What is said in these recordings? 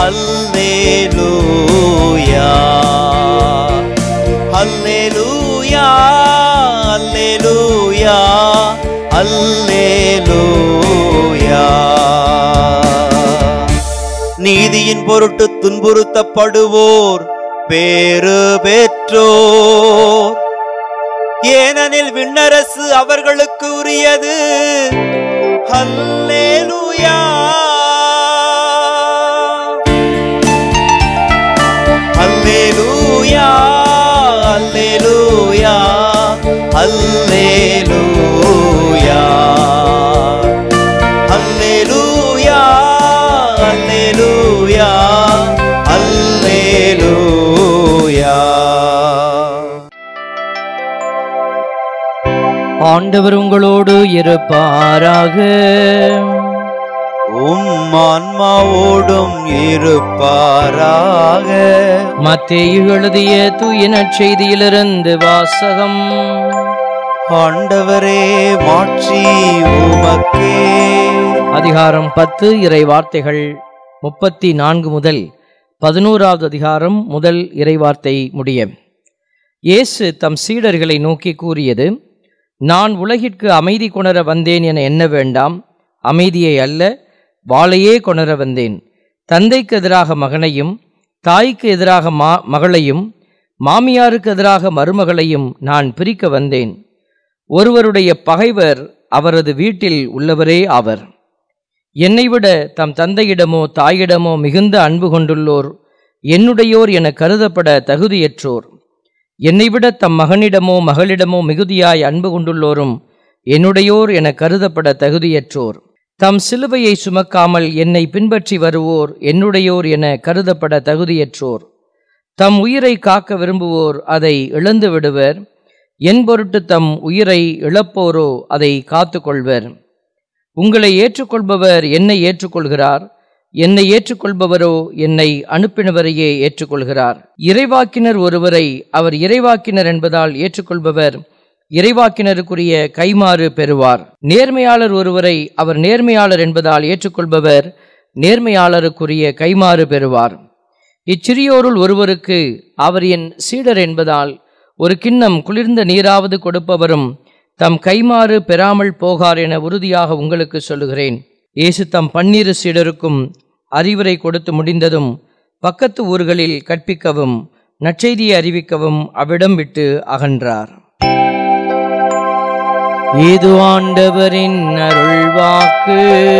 அல்லேலூயா அல்லேலூயா அல்லேலூயா அல்லேலூயா நீதியின் பொருட்டு துன்புறுத்தப்படுவோர் பேறு பெற்றோர் ஏனெனில் விண்ணரசு அவர்களுக்கு உரியது அல்லேலூயா அல்லேலூயா அல்லேலூயா அல்லேலூயா அல்லேலூயா அல்லேலூயா அல்லேலூயா ஆண்டவர் உங்களோடு இருப்பாராக உம் ஆன்மாவோடும் இருப்பாராக மத்தேயு எழுதிய தூய நற்செய்தியிலிருந்து வாசகம் ஆண்டவரே மாட்சி உமக்கே அதிகாரம் பத்து இறை வார்த்தைகள் முப்பத்தி நான்கு முதல் பதினோராவது அதிகாரம் முதல் இறைவார்த்தை முடிய இயேசு தம் சீடர்களை நோக்கி கூறியது நான் உலகிற்கு அமைதி கொணர வந்தேன் என எண்ண வேண்டாம் அமைதியை அல்ல வாளையே கொணர வந்தேன் தந்தைக்கு எதிராக மகனையும் தாய்க்கு எதிராக மா மகளையும் மாமியாருக்கு எதிராக மருமகளையும் நான் பிரிக்க வந்தேன் ஒருவருடைய பகைவர் அவரது வீட்டில் உள்ளவரே ஆவர் என்னை விட தம் தந்தையிடமோ தாயிடமோ மிகுந்த அன்பு கொண்டுள்ளோர் என்னுடையோர் என கருதப்பட தகுதியற்றோர் என்னை விட தம் மகனிடமோ மகளிடமோ மிகுதியாய் அன்பு கொண்டுள்ளோரும் என்னுடையோர் என கருதப்பட தகுதியற்றோர் தம் சிலுவையை சுமக்காமல் என்னை பின்பற்றி வருவோர் என்னுடையோர் என கருதப்பட தகுதியற்றோர் தம் உயிரை காக்க விரும்புவோர் அதை இழந்து விடுவர் என் பொருட்டு தம் உயிரை இழப்போரோ அதை காத்து கொள்வர் உங்களை ஏற்றுக்கொள்பவர் என்னை ஏற்றுக்கொள்கிறார் என்னை ஏற்றுக்கொள்பவரோ என்னை அனுப்பினவரையே ஏற்றுக்கொள்கிறார் இறைவாக்கினர் ஒருவரை அவர் இறைவாக்கினர் என்பதால் ஏற்றுக்கொள்பவர் இறைவாக்கினருக்குரிய கைமாறு பெறுவார் நேர்மையாளர் ஒருவரை அவர் நேர்மையாளர் என்பதால் ஏற்றுக்கொள்பவர் நேர்மையாளருக்குரிய கைமாறு பெறுவார் இச்சிறியோருள் ஒருவருக்கு அவர் என் சீடர் என்பதால் ஒரு கிண்ணம் குளிர்ந்த நீராவது கொடுப்பவரும் தம் கைமாறு பெறாமல் போகார் என உறுதியாக உங்களுக்கு சொல்லுகிறேன் இயேசு தம் பன்னிரு சீடருக்கும் அறிவுரை கொடுத்து முடிந்ததும் பக்கத்து ஊர்களில் கற்பிக்கவும் நற்செய்தியை அறிவிக்கவும் அவ்விடம் விட்டு அகன்றார் இது ஆண்டவரின் அருள்வாக்கு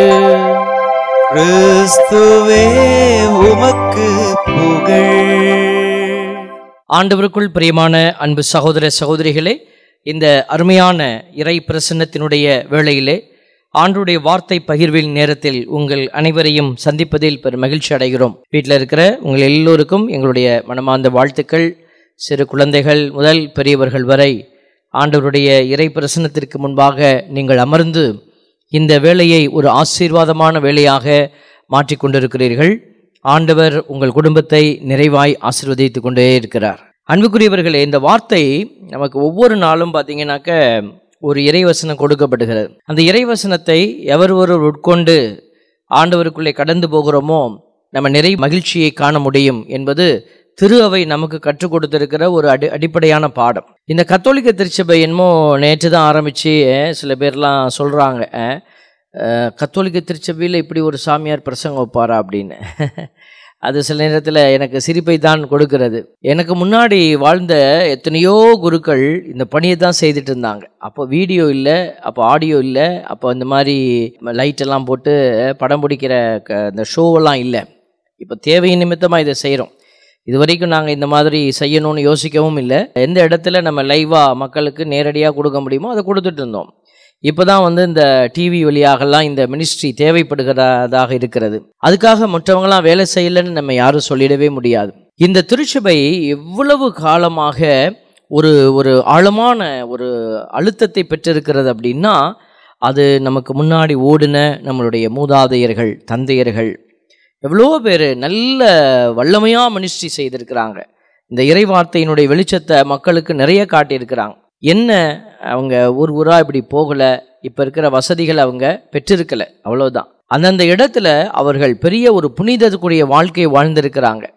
கிறிஸ்துவே உமக்கு புகழ் ஆண்டவருக்குள் பிரியமான அன்பு சகோதர சகோதரிகளே இந்த அருமையான இறை பிரசன்னத்தினுடைய வேளையிலே ஆண்டுடைய வார்த்தை பகிர்வின் நேரத்தில் உங்கள் அனைவரையும் சந்திப்பதில் பெரும் மகிழ்ச்சி அடைகிறோம் வீட்டில் இருக்கிற உங்கள் எல்லோருக்கும் எங்களுடைய மனமார்ந்த வாழ்த்துக்கள் சிறு குழந்தைகள் முதல் பெரியவர்கள் வரை ஆண்டவருடைய இறை பிரசன்னத்திற்கு முன்பாக நீங்கள் அமர்ந்து இந்த வேலையை ஒரு ஆசீர்வாதமான வேலையாக மாற்றிக்கொண்டிருக்கிறீர்கள் ஆண்டவர் உங்கள் குடும்பத்தை நிறைவாய் ஆசீர்வதித்து கொண்டே இருக்கிறார் அன்புக்குரியவர்களே இந்த வார்த்தை நமக்கு ஒவ்வொரு நாளும் பார்த்தீங்கன்னாக்க ஒரு இறைவசனம் கொடுக்கப்படுகிறது அந்த இறைவசனத்தை எவர் ஒருவர் உட்கொண்டு ஆண்டவருக்குள்ளே கடந்து போகிறோமோ நம்ம நிறை மகிழ்ச்சியை காண முடியும் என்பது திரு அவை நமக்கு கற்றுக் கொடுத்திருக்கிற ஒரு அடி அடிப்படையான பாடம் இந்த கத்தோலிக்க திருச்சபை என்னமோ நேற்று தான் ஆரம்பித்து சில பேர்லாம் சொல்கிறாங்க கத்தோலிக்க திருச்சபையில் இப்படி ஒரு சாமியார் பிரசங்கம் வைப்பாரா அப்படின்னு அது சில நேரத்தில் எனக்கு சிரிப்பை தான் கொடுக்கிறது எனக்கு முன்னாடி வாழ்ந்த எத்தனையோ குருக்கள் இந்த பணியை தான் செய்துட்டு இருந்தாங்க அப்போ வீடியோ இல்லை அப்போ ஆடியோ இல்லை அப்போ இந்த மாதிரி லைட்டெல்லாம் போட்டு படம் பிடிக்கிற க இந்த ஷோவெல்லாம் இல்லை இப்போ தேவை நிமித்தமாக இதை செய்கிறோம் இது வரைக்கும் நாங்கள் இந்த மாதிரி செய்யணும்னு யோசிக்கவும் இல்லை எந்த இடத்துல நம்ம லைவாக மக்களுக்கு நேரடியாக கொடுக்க முடியுமோ அதை கொடுத்துட்டு இருந்தோம் இப்போ தான் வந்து இந்த டிவி வழியாகலாம் இந்த மினிஸ்ட்ரி தேவைப்படுகிறதாக இருக்கிறது அதுக்காக மற்றவங்களாம் வேலை செய்யலைன்னு நம்ம யாரும் சொல்லிடவே முடியாது இந்த திருச்சபை எவ்வளவு காலமாக ஒரு ஒரு ஆழமான ஒரு அழுத்தத்தை பெற்றிருக்கிறது அப்படின்னா அது நமக்கு முன்னாடி ஓடின நம்மளுடைய மூதாதையர்கள் தந்தையர்கள் எவ்வளோ பேர் நல்ல வல்லமையாக மினிஸ்ட்ரி செய்திருக்கிறாங்க இந்த இறைவார்த்தையினுடைய வெளிச்சத்தை மக்களுக்கு நிறைய காட்டியிருக்கிறாங்க என்ன அவங்க ஊர் ஊராக இப்படி போகலை இப்போ இருக்கிற வசதிகள் அவங்க பெற்றிருக்கல அவ்வளவுதான் அந்தந்த இடத்துல அவர்கள் பெரிய ஒரு புனிதத்துக்குரிய வாழ்க்கையை வாழ்ந்திருக்கிறாங்க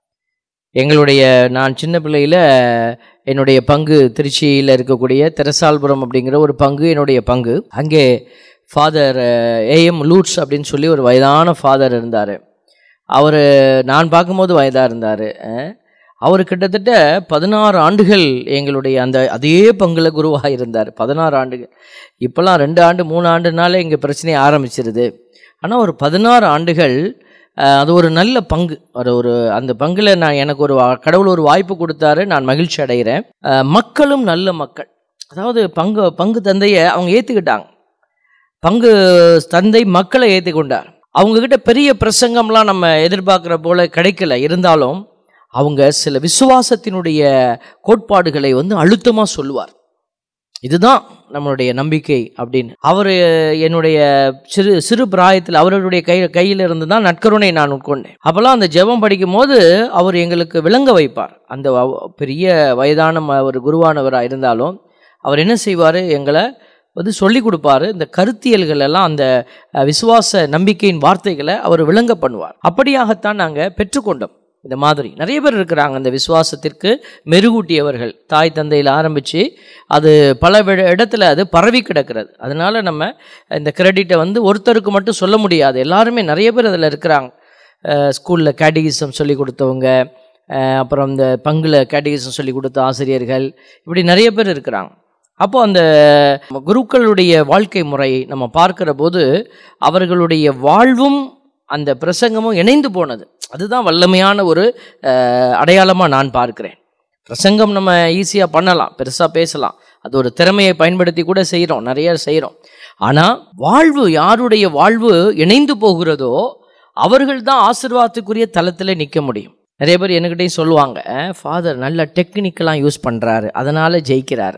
எங்களுடைய நான் சின்ன பிள்ளையில் என்னுடைய பங்கு திருச்சியில் இருக்கக்கூடிய தெரசால்புரம் அப்படிங்கிற ஒரு பங்கு என்னுடைய பங்கு அங்கே ஃபாதர் ஏஎம் லூட்ஸ் அப்படின்னு சொல்லி ஒரு வயதான ஃபாதர் இருந்தார் அவர் நான் பார்க்கும்போது வயதாக இருந்தார் அவர் கிட்டத்தட்ட பதினாறு ஆண்டுகள் எங்களுடைய அந்த அதே பங்கில் குருவாக இருந்தார் பதினாறு ஆண்டுகள் இப்போல்லாம் ரெண்டு ஆண்டு மூணு ஆண்டுனாலே இங்கே பிரச்சனை ஆரம்பிச்சிருது ஆனால் ஒரு பதினாறு ஆண்டுகள் அஹ், அது ஒரு நல்ல பங்கு ஒரு ஒரு அந்த பங்கில் நான் எனக்கு ஒரு வா- கடவுள் ஒரு வாய்ப்பு கொடுத்தாரு நான் மகிழ்ச்சி அடைகிறேன் அஹ், மக்களும் நல்ல மக்கள் அதாவது பங்கு பங்கு தந்தையை அவங்க ஏற்றுக்கிட்டாங்க பங்கு தந்தை மக்களை ஏற்றுக்கொண்டார் அவங்கக்கிட்ட பெரிய பிரசங்கம்லாம் நம்ம எதிர்பார்க்குற போல கிடைக்கல இருந்தாலும் அவங்க சில விசுவாசத்தினுடைய கோட்பாடுகளை வந்து அழுத்தமாக சொல்லுவார் இதுதான் நம்மளுடைய நம்பிக்கை அப்படின்னு அவர் என்னுடைய சிறு சிறு பிராயத்தில் அவருடைய கை கையில் இருந்து தான் நற்கருணை நான் உட்கொண்டேன் அப்போல்லாம் அந்த ஜெபம் படிக்கும் போது அவர் எங்களுக்கு விளங்க வைப்பார் அந்த அவ- பெரிய வயதான ம- ஒரு குருவானவராக இருந்தாலும் அவர் என்ன செய்வார் எங்களை வந்து சொல்லி கொடுப்பாரு இந்த கருத்தியல்கள் எல்லாம் அந்த அஹ், விசுவாச நம்பிக்கையின் வார்த்தைகளை அவர் விளங்க பண்ணுவார் அப்படியாகத்தான் நாங்கள் பெற்றுக்கொண்டோம் இந்த மாதிரி நிறைய பேர் இருக்கிறாங்க இந்த விசுவாசத்திற்கு மெருகூட்டியவர்கள் தாய் தந்தையில் ஆரம்பித்து அது பல விட- இடத்துல அது பரவி கிடக்கிறது அதனால நம்ம இந்த கிரெடிட்டை வந்து ஒருத்தருக்கு மட்டும் சொல்ல முடியாது எல்லாருமே நிறைய பேர் அதில் இருக்கிறாங்க ஸ்கூலில் கேட்டகிசம் சொல்லி கொடுத்தவங்க அஹ், அப்புறம் இந்த பங்குல கேட்டகிசம் சொல்லி கொடுத்த ஆசிரியர்கள் இப்படி நிறைய பேர் இருக்கிறாங்க அப்போ அந்த குருக்களுடைய வாழ்க்கை முறை நம்ம பார்க்கிற போது அவர்களுடைய வாழ்வும் அந்த பிரசங்கமும் இணைந்து போனது அதுதான் வல்லமையான ஒரு அடையாளமாக நான் பார்க்கிறேன் பிரசங்கம் நம்ம ஈஸியாக பண்ணலாம் பெருசாக பேசலாம் அது ஒரு திறமையை பயன்படுத்தி கூட செய்கிறோம் நிறைய செய்கிறோம் ஆனால் வாழ்வு யாருடைய வாழ்வு இணைந்து போகிறதோ அவர்கள் தான் ஆசீர்வாதத்துக்குரிய தளத்தில் நிற்க முடியும் நிறைய பேர் என்கிட்டயும் சொல்லுவாங்க ஃபாதர் நல்ல டெக்னிக்கெலாம் யூஸ் பண்ணுறாரு அதனால் ஜெயிக்கிறாரு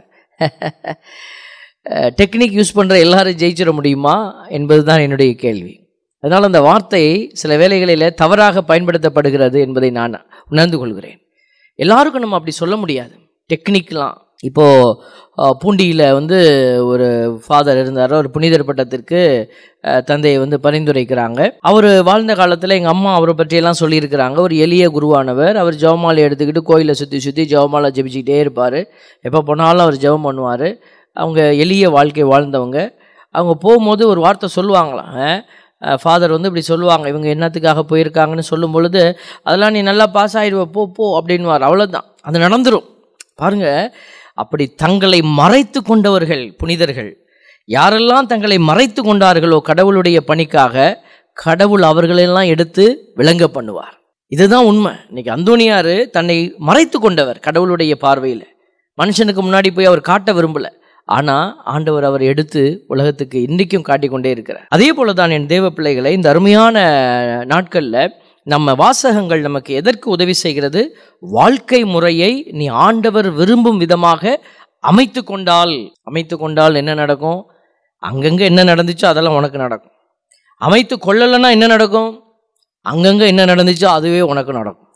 டெக்னிக் யூஸ் பண்ணுற எல்லாரும் ஜெயிச்சிட முடியுமா என்பது தான் என்னுடைய கேள்வி அதனால் அந்த வார்த்தை சில வேளைகளில் தவறாக பயன்படுத்தப்படுகிறது என்பதை நான் உணர்ந்து கொள்கிறேன் எல்லாருக்கும் நம்ம அப்படி சொல்ல முடியாது டெக்னிக்லாம் இப்போது பூண்டியில் வந்து ஒரு ஃபாதர் இருந்தார் ஒரு புனிதர் பட்டத்திற்கு அஹ், தந்தையை வந்து பரிந்துரைக்கிறாங்க அவர் வாழ்ந்த காலத்தில் எங்கள் அம்மா அவரை பற்றியெல்லாம் சொல்லியிருக்கிறாங்க ஒரு எளிய குருவானவர் அவர் ஜெபமாலை எடுத்துக்கிட்டு கோயிலை சுற்றி சுற்றி ஜெபமாலை ஜெபிச்சுக்கிட்டே இருப்பார் எப்போ போனாலும் அவர் ஜெபம் பண்ணுவார் அவங்க எளிய வாழ்க்கை வாழ்ந்தவங்க அவங்க போகும்போது ஒரு வார்த்தை சொல்லுவாங்களாம் ஃபாதர் வந்து இப்படி சொல்லுவாங்க இவங்க என்னத்துக்காக போயிருக்காங்கன்னு சொல்லும் பொழுது அதெல்லாம் நீ நல்லா பாஸ் ஆயிடுவ போ போ அப்படின்வார் அவ்வளோதான் அது நடந்துரும் பாருங்க அப்படி தங்களை மறைத்து கொண்டவர்கள் புனிதர்கள் யாரெல்லாம் தங்களை மறைத்து கொண்டார்களோ கடவுளுடைய பணிக்காக கடவுள் அவர்களெல்லாம் எடுத்து விளங்க பண்ணுவார் இதுதான் உண்மை இன்னைக்கு அந்தோனியார் தன்னை மறைத்து கொண்டவர் கடவுளுடைய பார்வையில் மனுஷனுக்கு முன்னாடி போய் அவர் காட்ட விரும்பல ஆனால் ஆண்டவர் அவர் எடுத்து உலகத்துக்கு இன்றைக்கும் காட்டிக்கொண்டே இருக்கிறார் அதே போல தான் என் தேவ பிள்ளைகளை இந்த அருமையான நாட்களில் நம்ம வாசகங்கள் நமக்கு எதற்கு உதவி செய்கிறது வாழ்க்கை முறையை நீ ஆண்டவர் விரும்பும் விதமாக அமைத்து கொண்டால் அமைத்து கொண்டால் என்ன நடக்கும் அங்கங்கே என்ன நடந்துச்சோ அதெல்லாம் உனக்கு நடக்கும் அமைத்து கொள்ளலைன்னா என்ன நடக்கும் அங்கங்கே என்ன நடந்துச்சோ அதுவே உனக்கு நடக்கும்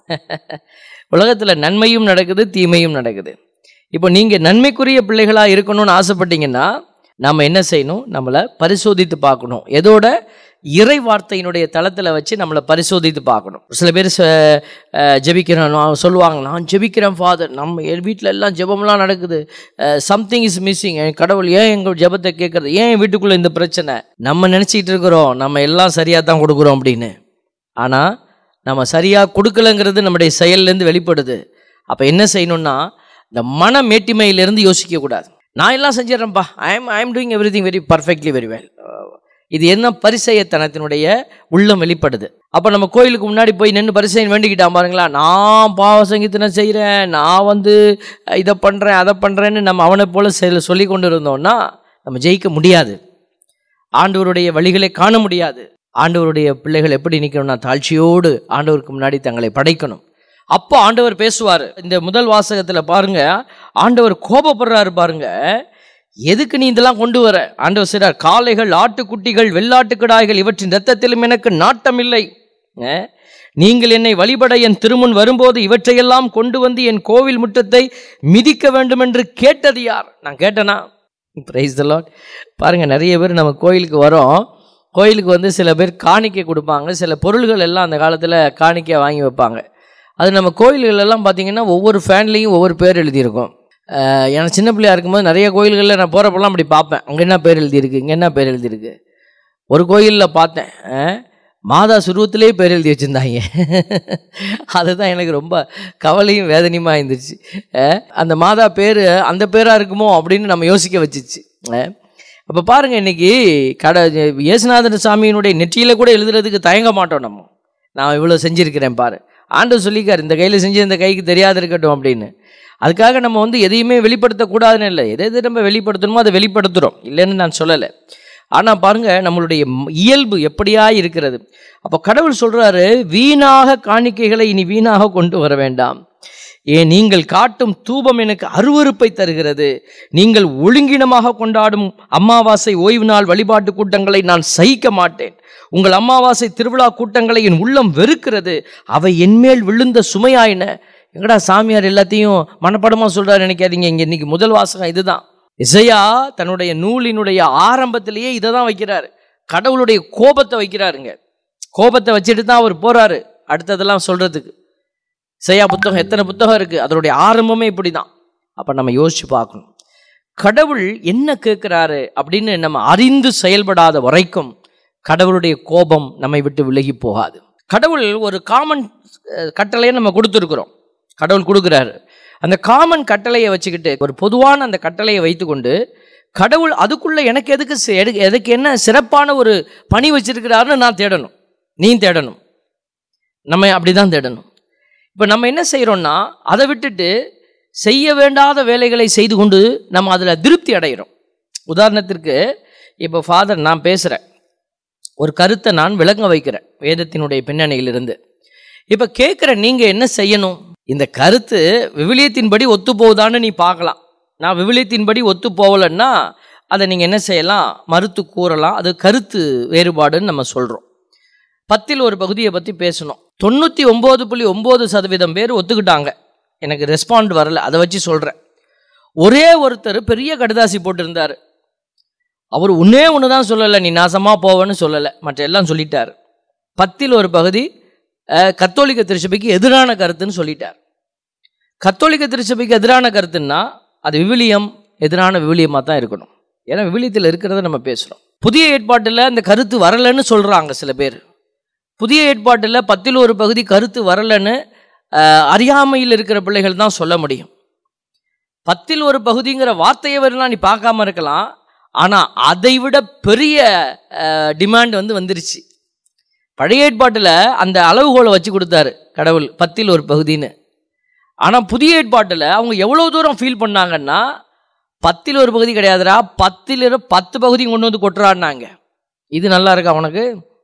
உலகத்தில் நன்மையும் நடக்குது தீமையும் நடக்குது இப்போ நீங்கள் நன்மைக்குரிய பிள்ளைகளாக இருக்கணும்னு ஆசைப்பட்டீங்கன்னா நம்ம என்ன செய்யணும் நம்மளை பரிசோதித்து பார்க்கணும் எதோட இறை வார்த்தையினுடைய தளத்தில் வச்சு நம்மளை பரிசோதித்து பார்க்கணும் சில பேர் ச- அஹ், ஜெபிக்கிறேன் நான் சொல்லுவாங்க நான் ஜெபிக்கிறேன் ஃபாதர் நம்ம என் வீட்டில் எல்லாம் ஜெபம்லாம் நடக்குது சம்திங் இஸ் மிஸ்ஸிங் என் கடவுள் ஏன் எங்கள் ஜெபத்தை கேட்குறது ஏன் என் வீட்டுக்குள்ளே இந்த பிரச்சனை நம்ம நினச்சிக்கிட்டு இருக்கிறோம் நம்ம எல்லாம் சரியாக தான் கொடுக்குறோம் அப்படின்னு ஆனால் நம்ம சரியாக கொடுக்கலங்கிறது நம்முடைய செயல்லேருந்து வெளிப்படுது அப்போ என்ன செய்யணும்னா இந்த மன மேட்டிமையிலிருந்து யோசிக்கக்கூடாது நான் எல்லாம் செஞ்சிடறேன்ப்பா I am I am doing everything very perfectly very well இது என்ன பரிசெயத்தனத்தினுடைய உள்ளம் வெளிப்படுது அப்போ நம்ம கோயிலுக்கு முன்னாடி போய் நின்று பரிசையன் வேண்டிக்கிட்டான் பாருங்களா நான் பாவ சங்கீதனை செய்கிறேன் நான் வந்து அஹ், இதை பண்ணுறேன் அதை பண்ணுறேன்னு நம்ம அவனை போல செல் சொல்லி கொண்டு இருந்தோம்னா நம்ம ஜெயிக்க முடியாது ஆண்டவருடைய வழிகளை காண முடியாது ஆண்டவருடைய பிள்ளைகள் எப்படி நிற்கணும்னா தாழ்ச்சியோடு ஆண்டவருக்கு முன்னாடி தங்களை படைக்கணும் அப்போ ஆண்டவர் பேசுவார் இந்த முதல் வாசகத்தில் பாருங்க ஆண்டவர் கோபப்படுறாரு பாருங்க எதுக்கு நீ இதெல்லாம் கொண்டு வர ஆண்டவர் சொல்றார் காளைகள் ஆட்டுக்குட்டிகள் வெள்ளாட்டுக்கிடாய்கள் இவற்றின் ரத்தத்திலும் எனக்கு நாட்டம் இல்லை அஹ், நீங்கள் என்னை வழிபட என் திருமுன் வரும்போது இவற்றையெல்லாம் கொண்டு வந்து என் கோவில் முற்றத்தை மிதிக்க வேண்டும் என்று கேட்டது யார் நான் கேட்டனா பிரைஸ் த லாட் பாருங்கள் நிறைய பேர் நம்ம கோயிலுக்கு வரோம் கோயிலுக்கு வந்து சில பேர் காணிக்கை கொடுப்பாங்க சில பொருள்கள் எல்லாம் அந்த காலத்தில் காணிக்கை வாங்கி வைப்பாங்க அது நம்ம கோயில்கள் எல்லாம் பார்த்தீங்கன்னா ஒவ்வொரு ஃபேன்லேயும் ஒவ்வொரு பேர் எழுதியிருக்கும் அஹ் எனக்கு சின்ன பிள்ளையா இருக்கும்போது நிறைய கோயில்களில் நான் போகிறப்பெல்லாம் அப்படி பார்ப்பேன் அங்கே என்ன பேர் எழுதியிருக்கு இங்கே என்ன பேர் எழுதியிருக்கு ஒரு கோயிலில் பார்த்தேன் அஹ் மாதா சுருவத்திலே பேர் எழுதி வச்சுருந்தாங்க அதுதான் எனக்கு ரொம்ப கவலையும் வேதனையுமா இருந்துச்சு அஹ் அந்த மாதா பேர் அந்த பேராக இருக்குமோ அப்படின்னு நம்ம யோசிக்க வச்சுச்சு அப்போ பாருங்கள் இன்னைக்கு கட இயேசுநாதன் சாமியினுடைய நெற்றியில் கூட எழுதுறதுக்கு தயங்க மாட்டோம் நம்ம நான் இவ்வளோ செஞ்சுருக்கிறேன் பாரு ஆண்டவர் சொல்லிக்கார் இந்த கையில் செஞ்சு இந்த கைக்கு தெரியாது இருக்கட்டும் அப்படின்னு அதுக்காக நம்ம வந்து எதையுமே வெளிப்படுத்தக்கூடாதுன்னு இல்லை எதை எதை நம்ம வெளிப்படுத்தணுமோ அதை வெளிப்படுத்துகிறோம் இல்லைன்னு நான் சொல்லலை ஆனால் பாருங்க நம்மளுடைய ம- இயல்பு எப்படியா இருக்கிறது அப்போ கடவுள் சொல்றாரு வீணாக காணிக்கைகளை இனி வீணாக கொண்டு வர வேண்டாம் ஏன் நீங்கள் காட்டும் தூபம் எனக்கு அருவருப்பை தருகிறது நீங்கள் ஒழுங்கினமாக கொண்டாடும் அமாவாசை ஓய்வு நாள் வழிபாட்டு கூட்டங்களை நான் சகிக்க மாட்டேன் உங்கள் அமாவாசை திருவிழா கூட்டங்களை என் உள்ளம் வெறுக்கிறது அவை என்மேல் விழுந்த சுமையாயின எங்கடா சாமியார் எல்லாத்தையும் மனப்படமாக சொல்றாரு நினைக்காதீங்க இங்க இன்னைக்கு முதல் வாசகம் இதுதான் இசையா தன்னுடைய நூலினுடைய ஆரம்பத்திலேயே இதை தான் வைக்கிறாரு கடவுளுடைய கோபத்தை வைக்கிறாருங்க கோபத்தை வச்சுட்டு தான் அவர் போறாரு அடுத்ததெல்லாம் சொல்றதுக்கு இசையா புத்தகம் எத்தனை புத்தகம் இருக்கு அதனுடைய ஆரம்பமே இப்படி தான் அப்போ நம்ம யோசிச்சு பார்க்கணும் கடவுள் என்ன கேட்குறாரு அப்படின்னு நம்ம அறிந்து செயல்படாத வரைக்கும் கடவுளுடைய கோபம் நம்மை விட்டு விலகி போகாது கடவுள் ஒரு காமன் கட்டளையை நம்ம கொடுத்துருக்குறோம் கடவுள் கொடுக்குறாரு அந்த காமன் கட்டளையை வச்சுக்கிட்டு ஒரு பொதுவான அந்த கட்டளையை வைத்துக்கொண்டு கடவுள் அதுக்குள்ள எனக்கு எதுக்கு சி- எடு- எதுக்கு என்ன சிறப்பான ஒரு பணி வச்சிருக்கிறாருன்னு நான் தேடணும் நீ தேடணும் நம்ம அப்படி தான் தேடணும் இப்போ நம்ம என்ன செய்கிறோம்னா அதை விட்டுட்டு செய்ய வேண்டாத வேலைகளை செய்து கொண்டு நம்ம அதில் திருப்தி அடைகிறோம் உதாரணத்திற்கு இப்போ ஃபாதர் நான் பேசுகிறேன் ஒரு கருத்தை நான் விளங்க வைக்கிறேன் வேதத்தினுடைய பின்னணியிலிருந்து இப்போ கேட்குற நீங்கள் என்ன செய்யணும் இந்த கருத்து விவிலியத்தின்படி ஒத்து போகுதான்னு நீ பார்க்கலாம் நான் விவிலியத்தின்படி ஒத்து போகலைன்னா அதை நீங்கள் என்ன செய்யலாம் மறுத்து கூறலாம் அது கருத்து வேறுபாடுன்னு நம்ம சொல்கிறோம் பத்தில் ஒரு பகுதியை பற்றி பேசணும் தொண்ணூற்றி ஒம்பது புள்ளி ஒம்பது சதவீதம் பேர் ஒத்துக்கிட்டாங்க எனக்கு ரெஸ்பாண்ட் வரல அதை வச்சு சொல்கிறேன் ஒரே ஒருத்தர் பெரிய கடுதாசி போட்டிருந்தார் அவர் ஒன்றே ஒன்று தான் சொல்லலை நீ நாசமாக போவேன்னு சொல்லலை மற்ற எல்லாம் சொல்லிட்டார் பத்தில் ஒரு பகுதி அஹ், கத்தோலிக்க திருச்சபைக்கு எதிரான கருத்துன்னு சொல்லிட்டார் கத்தோலிக்க திருச்சபைக்கு எதிரான கருத்துன்னா அது விவிலியம் எதிரான விவிலியமாக தான் இருக்கணும் ஏன்னா விவிலியத்தில் இருக்கிறத நம்ம பேசுகிறோம் புதிய ஏற்பாட்டில் அந்த கருத்து வரலைன்னு சொல்கிறாங்க சில பேர் புதிய ஏற்பாட்டில் பத்தில் ஒரு பகுதி கருத்து வரலைன்னு அஹ், அறியாமையில் இருக்கிற பிள்ளைகள் தான் சொல்ல முடியும் பத்தில் ஒரு பகுதிங்கிற வார்த்தையை வரலாம் நீ பார்க்காம இருக்கலாம் ஆனால் அதை விட பெரிய டிமாண்ட் வந்து வந்துருச்சு பழைய ஏற்பாட்டில் அந்த அளவுகோலை வச்சு கொடுத்தாரு கடவுள் பத்தில் ஒரு பகுதின்னு ஆனால் புதிய ஏற்பாட்டில் அவங்க எவ்வளோ தூரம் ஃபீல் பண்ணாங்கன்னா பத்தில் ஒரு பகுதி கிடையாதுடா பத்தில் இரு- பத்து பகுதி கொண்டு வந்து கொட்டுறான்னாங்க இது நல்லா இருக்கா உனக்கு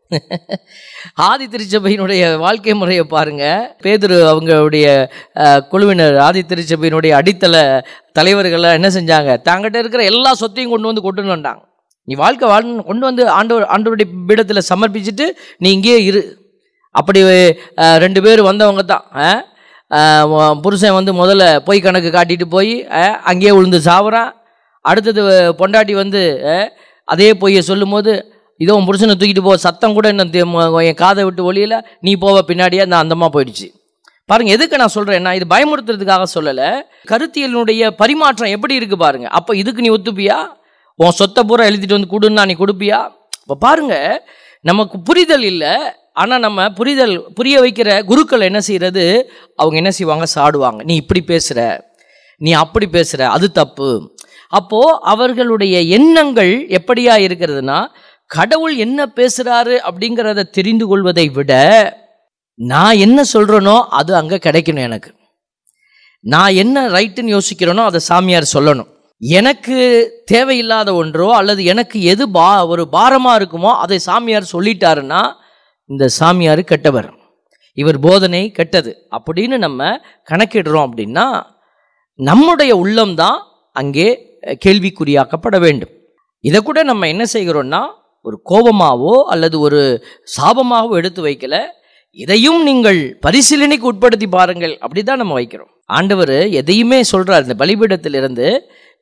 ஆதி திருச்சபையினுடைய வாழ்க்கை முறையை பாருங்க பேதுரு அவங்களுடைய அஹ், குழுவினர் ஆதி திருச்சபையினுடைய அடித்தள தலைவர்கள்லாம் என்ன செஞ்சாங்க தாங்கிட்ட இருக்கிற எல்லா சொத்தையும் கொண்டு வந்து கொண்டு வந்தாங்க நீ வாழ்க்கை வாழ் கொண்டு வந்து ஆண்டவர் ஆண்டவருடைய பீடத்தில் சமர்ப்பிச்சுட்டு நீ இங்கேயே இரு அப்படி அஹ், ரெண்டு பேர் வந்தவங்க தான் அஹ், அஹ், உன் புருஷன் வந்து முதல்ல பொய் கணக்கு காட்டிட்டு போய் அஹ், அங்கேயே விழுந்து சாவுறான் அடுத்தது பொண்டாட்டி வந்து அஹ், அதே பொய்யை சொல்லும்போது இதோ உன் புருஷனை தூக்கிட்டு போ சத்தம் கூட இன்னும் தே- ம- என் காதை விட்டு ஒளியல நீ போவ பின்னாடியே நான் அந்தமா போயிடுச்சு பாருங்க எதுக்கு நான் சொல்றேன்னா இது பயமுறுத்துறதுக்காக சொல்லலை கருத்தியலினுடைய பரிமாற்றம் எப்படி இருக்கு பாருங்க அப்போ இதுக்கு நீ ஒத்துப்பியா உன் சொத்தை பூரா எழுதிட்டு வந்து கொடுன்னா நீ கொடுப்பியா இப்போ பாருங்க நமக்கு புரிதல் இல்லை ஆனால் நம்ம புரிதல் புரிய வைக்கிற குருக்கள் என்ன செய்யறது அவங்க என்ன செய்வாங்க சாடுவாங்க நீ இப்படி பேசுற நீ அப்படி பேசுற அது தப்பு அப்போ அவர்களுடைய எண்ணங்கள் எப்படியா இருக்கிறதுனா கடவுள் என்ன பேசுறாரு அப்படிங்கிறத தெரிந்து கொள்வதை விட நான் என்ன சொல்றேனோ அது அங்க கிடைக்கணும் எனக்கு நான் என்ன ரைட்டுன்னு யோசிக்கிறேனோ அதை சாமியார் சொல்லணும் எனக்கு தேவையில்லாத ஒன்றோ அல்லது எனக்கு எது பா ஒரு பாரமா இருக்குமோ அதை சாமியார் சொல்லிட்டாருன்னா இந்த சாமியார் கெட்டவர் இவர் போதனை கெட்டது அப்படின்னு நம்ம கணக்கிடுறோம் அப்படின்னா நம்முடைய உள்ளம்தான் அங்கே அஹ், கேள்விக்குறியாக்கப்பட வேண்டும் இதை கூட நம்ம என்ன செய்கிறோம்னா ஒரு கோபமாவோ அல்லது ஒரு சாபமாகவோ எடுத்து வைக்கல இதையும் நீங்கள் பரிசீலனைக்கு உட்படுத்தி பாருங்கள் அப்படி தான் நம்ம வைக்கிறோம் ஆண்டவர் எதையுமே சொல்றார் இந்த பலிபீடத்திலிருந்து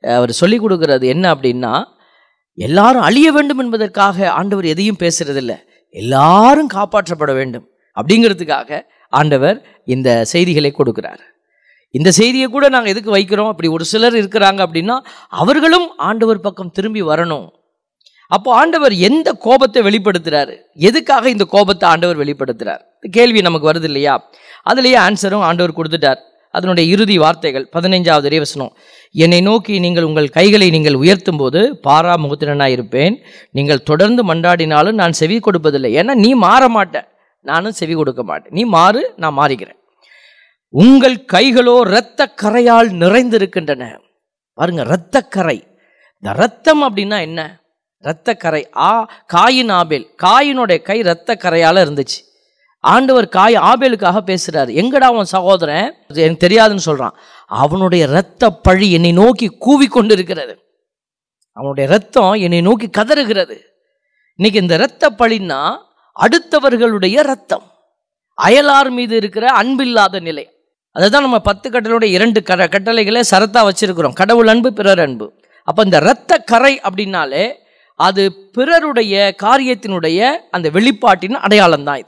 அவர் சொல்லிக் கொடுக்கறது என்ன அப்படின்னா எல்லாரும் அழிய வேண்டும் என்பதற்காக ஆண்டவர் எதையும் பேசுறதில்ல எல்லாரும் காப்பாற்றப்பட வேண்டும் அப்படிங்கிறதுக்காக ஆண்டவர் இந்த செய்திகளை கொடுக்கிறார் இந்த செய்தியை கூட நாங்கள் எதுக்கு வைக்கிறோம் அப்படி ஒரு சிலர் இருக்கிறாங்க அப்படின்னா அவர்களும் ஆண்டவர் பக்கம் திரும்பி வரணும் அப்போ ஆண்டவர் எந்த கோபத்தை வெளிப்படுத்துறாரு எதுக்காக இந்த கோபத்தை ஆண்டவர் வெளிப்படுத்துறார் கேள்வி நமக்கு வருது இல்லையா அதுலேயே ஆன்சரும் ஆண்டவர் கொடுத்துட்டார் அதனுடைய இறுதி வார்த்தைகள் பதினைஞ்சாவது இறைவசனம் என்னை நோக்கி நீங்கள் உங்கள் கைகளை நீங்கள் உயர்த்தும் போது பாரா முகத்திரனாக இருப்பேன் நீங்கள் தொடர்ந்து மன்றாடினாலும் நான் செவி கொடுப்பதில்லை ஏன்னா நீ மாற மாட்ட நானும் செவி கொடுக்க மாட்டேன் நீ மாறு நான் மாறுகிறேன் உங்கள் கைகளோ இரத்த கரையால் நிறைந்திருக்கின்றன பாருங்க இரத்த கரை இந்த ரத்தம் அப்படின்னா என்ன இரத்த கரை ஆ காயின் ஆபேல் காயினுடைய கை இரத்த கரையால இருந்துச்சு ஆண்டவர் காய் ஆபேலுக்காக பேசுறாரு எங்கடா அவன் சகோதரன் இது எனக்கு தெரியாதுன்னு சொல்றான் அவனுடைய இரத்த பழி என்னை நோக்கி கூவி கொண்டு இருக்கிறது அவனுடைய ரத்தம் என்னை நோக்கி கதறுகிறது இன்னைக்கு இந்த இரத்த பழின்னா அடுத்தவர்களுடைய ரத்தம் அயலார் மீது இருக்கிற அன்பில்லாத நிலை அதை தான் நம்ம பத்து கட்டளுடைய இரண்டு கட கட்டளைகளை சரத்தா வச்சிருக்கிறோம் கடவுள் அன்பு பிறர் அன்பு அப்போ இந்த இரத்த கரை அப்படின்னாலே அது பிறருடைய காரியத்தினுடைய அந்த வெளிப்பாட்டின் அடையாளம் தான் இது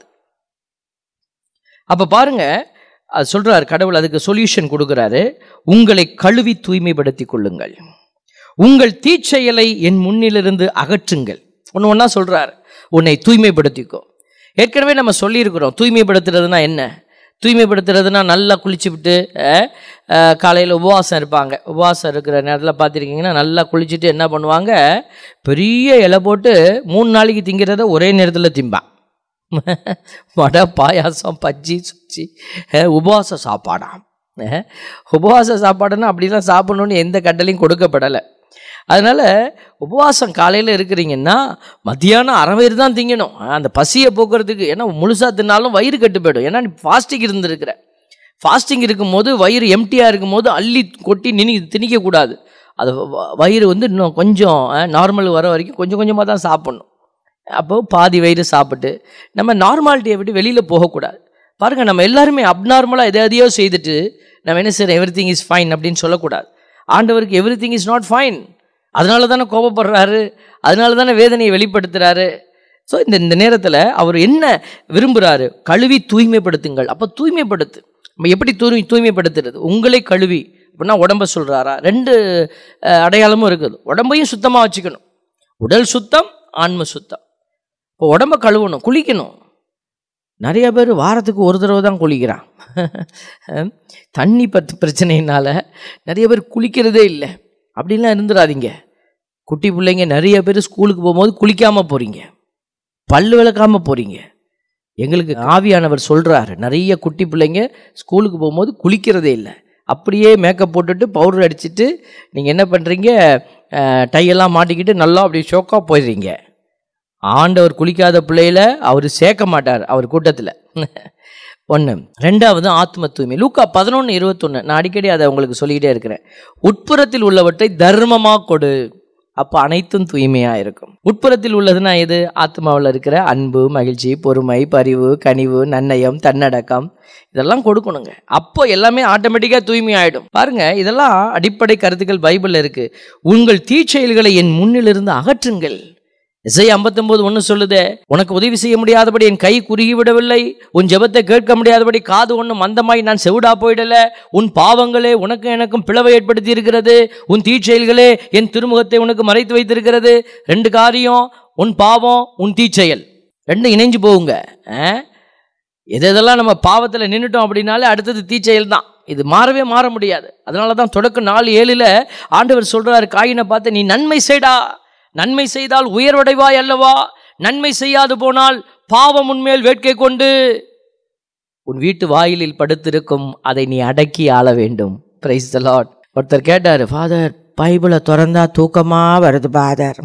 அப்போ பாருங்க அது சொல்றாரு கடவுள் அதுக்கு சொல்யூஷன் கொடுக்குறாரு உங்களை கழுவி தூய்மைப்படுத்திக் கொள்ளுங்கள் உங்கள் தீச்செயலை என் முன்னிலிருந்து அகற்றுங்கள் ஒன்று ஒன்றா சொல்றாரு உன்னை தூய்மைப்படுத்திக்கோ ஏற்கனவே நம்ம சொல்லியிருக்கிறோம் தூய்மைப்படுத்துறதுனா என்ன தூய்மைப்படுத்துறதுனா நல்லா குளிச்சு விட்டு காலையில் உபவாசம் இருப்பாங்க உபவாசம் இருக்கிற நேரத்தில் பார்த்துருக்கீங்கன்னா நல்லா குளிச்சுட்டு என்ன பண்ணுவாங்க பெரிய இலை போட்டு மூணு நாளைக்கு திங்கிறத ஒரே நேரத்தில் திம்பான் வடை பாயாசம் பஜ்ஜி சுச்சி அஹ், உபவாச சாப்பாடாம் அஹ், உபவாச சாப்பாடுன்னா அப்படிலாம் சாப்பிடணும்னு எந்த கட்டளையும் கொடுக்கப்படலை அதனால் உபவாசம் காலையில் இருக்கிறீங்கன்னா மத்தியானம் அரை வயிறு தான் திங்கணும் அந்த பசியை போக்குறதுக்கு ஏன்னா முழுசாக தின்னாலும் வயிறு கெட்டு போயிடும் ஏன்னா நீ ஃபாஸ்டிங் இருந்திருக்கிற ஃபாஸ்டிங் இருக்கும்போது வயிறு எம்டியாக இருக்கும்போது அள்ளி கொட்டி நினி திணிக்கக்கூடாது அது வ- வயிறு வந்து இன்னும் கொஞ்சம் நார்மல் வர வரைக்கும் கொஞ்சம் கொஞ்சமாக தான் சாப்பிட்ணும் அப்போ பாதி வயிறு சாப்பிட்டு நம்ம நார்மாலிட்டியை விட்டு வெளியில் போகக்கூடாது பாருங்கள் நம்ம எல்லாருமே அப்நார்மலாக எதை எதையோ செய்துட்டு நம்ம என்ன செய்யறோம் எவ்ரி திங் இஸ் ஃபைன் அப்படின்னு சொல்லக்கூடாது ஆண்டவருக்கு everything is not fine அதனால தானே கோபப்படுறாரு அதனால தானே வேதனையை வெளிப்படுத்துறாரு ஸோ இந்த இந்த நேரத்தில் அவர் என்ன விரும்புகிறாரு கழுவி தூய்மைப்படுத்துங்கள் அப்போ தூய்மைப்படுத்து நம்ம எப்படி தூய்மை தூய்மைப்படுத்துறது உங்களை கழுவி அப்படின்னா உடம்ப சொல்கிறாரா ரெண்டு அஹ், அடையாளமும் இருக்குது உடம்பையும் சுத்தமாக வச்சுக்கணும் உடல் சுத்தம் ஆன்ம சுத்தம் இப்போ உடம்ப கழுவணும் குளிக்கணும் நிறைய பேர் வாரத்துக்கு ஒரு தடவை தான் குளிக்கிறான் தண்ணி பத்து பிரச்சனையினால நிறைய பேர் குளிக்கிறதே இல்லை அப்படிலாம் இருந்துடாதீங்க குட்டி பிள்ளைங்க நிறைய பேர் ஸ்கூலுக்கு போகும்போது குளிக்காமல் போகிறீங்க பல்லு விளக்காம போகிறீங்க எங்களுக்கு ஆவியானவர் சொல்கிறாரு நிறைய குட்டி பிள்ளைங்க ஸ்கூலுக்கு போகும்போது குளிக்கிறதே இல்லை அப்படியே மேக்கப் போட்டுட்டு பவுடர் அடிச்சிட்டு நீங்கள் என்ன பண்ணுறீங்க டையெல்லாம் மாட்டிக்கிட்டு நல்லா அப்படி ஷோக்காக போயிடுறீங்க ஆண்டவர் குளிக்காத பிள்ளையில அவர் சேர்க்க மாட்டார் அவர் கூட்டத்தில் ஒன்று ரெண்டாவது ஆத்ம தூய்மை லூக்கா பதினொன்று இருபத்தொன்று நான் அடிக்கடி அதை உங்களுக்கு சொல்லிக்கிட்டே இருக்கிறேன் உட்புறத்தில் உள்ளவற்றை தர்மமாக கொடு அப்போ அனைத்தும் தூய்மையாக இருக்கும் உட்புறத்தில் உள்ளதுன்னா எது ஆத்மாவில் இருக்கிற அன்பு மகிழ்ச்சி பொறுமை பரிவு கனிவு நன்னயம் தன்னடக்கம் இதெல்லாம் கொடுக்கணுங்க அப்போ எல்லாமே ஆட்டோமேட்டிக்காக தூய்மை ஆயிடும் பாருங்க இதெல்லாம் அடிப்படை கருத்துக்கள் பைபிளில் இருக்கு உங்கள் தீச்செயல்களை என் முன்னிலிருந்து அகற்றுங்கள் இசை ஐம்பத்தொன்பது ஒன்று சொல்லுதே உனக்கு உதவி செய்ய முடியாதபடி என் கை குறுகி விடவில்லை உன் ஜெபத்தை கேட்க முடியாதபடி காது ஒன்று மந்தமாய் நான் செவிடா போயிடல உன் பாவங்களே உனக்கும் எனக்கும் பிளவை ஏற்படுத்தி இருக்கிறது உன் தீச்செயல்களே என் திருமுகத்தை உனக்கு மறைத்து வைத்திருக்கிறது ரெண்டு காரியம் உன் பாவம் உன் தீச்செயல் ரெண்டும் இணைஞ்சு போகுங்க ஆ? எது எதெல்லாம் நம்ம பாவத்தில் நின்றுட்டோம் அப்படின்னாலே அடுத்தது தீச்செயல் தான் இது மாறவே மாற முடியாது அதனால தான் தொடக்க நாலு ஏழில் ஆண்டவர் சொல்றாரு காயினை பார்த்து நீ நன்மை செய்டா நன்மை செய்தால் உயர்வடைவாய் அல்லவா நன்மை செய்யாது போனால் பாவம் உன்மேல் வேட்கை கொண்டு உன் வீட்டு வாயிலில் படுத்திருக்கும் அதை நீ அடக்கி ஆள வேண்டும் பிரைஸ் த லார்ட் ஒருத்தர் கேட்டார் ஃபாதர் பைபிளை திறந்தா தூக்கமா வருது ஃபாதர்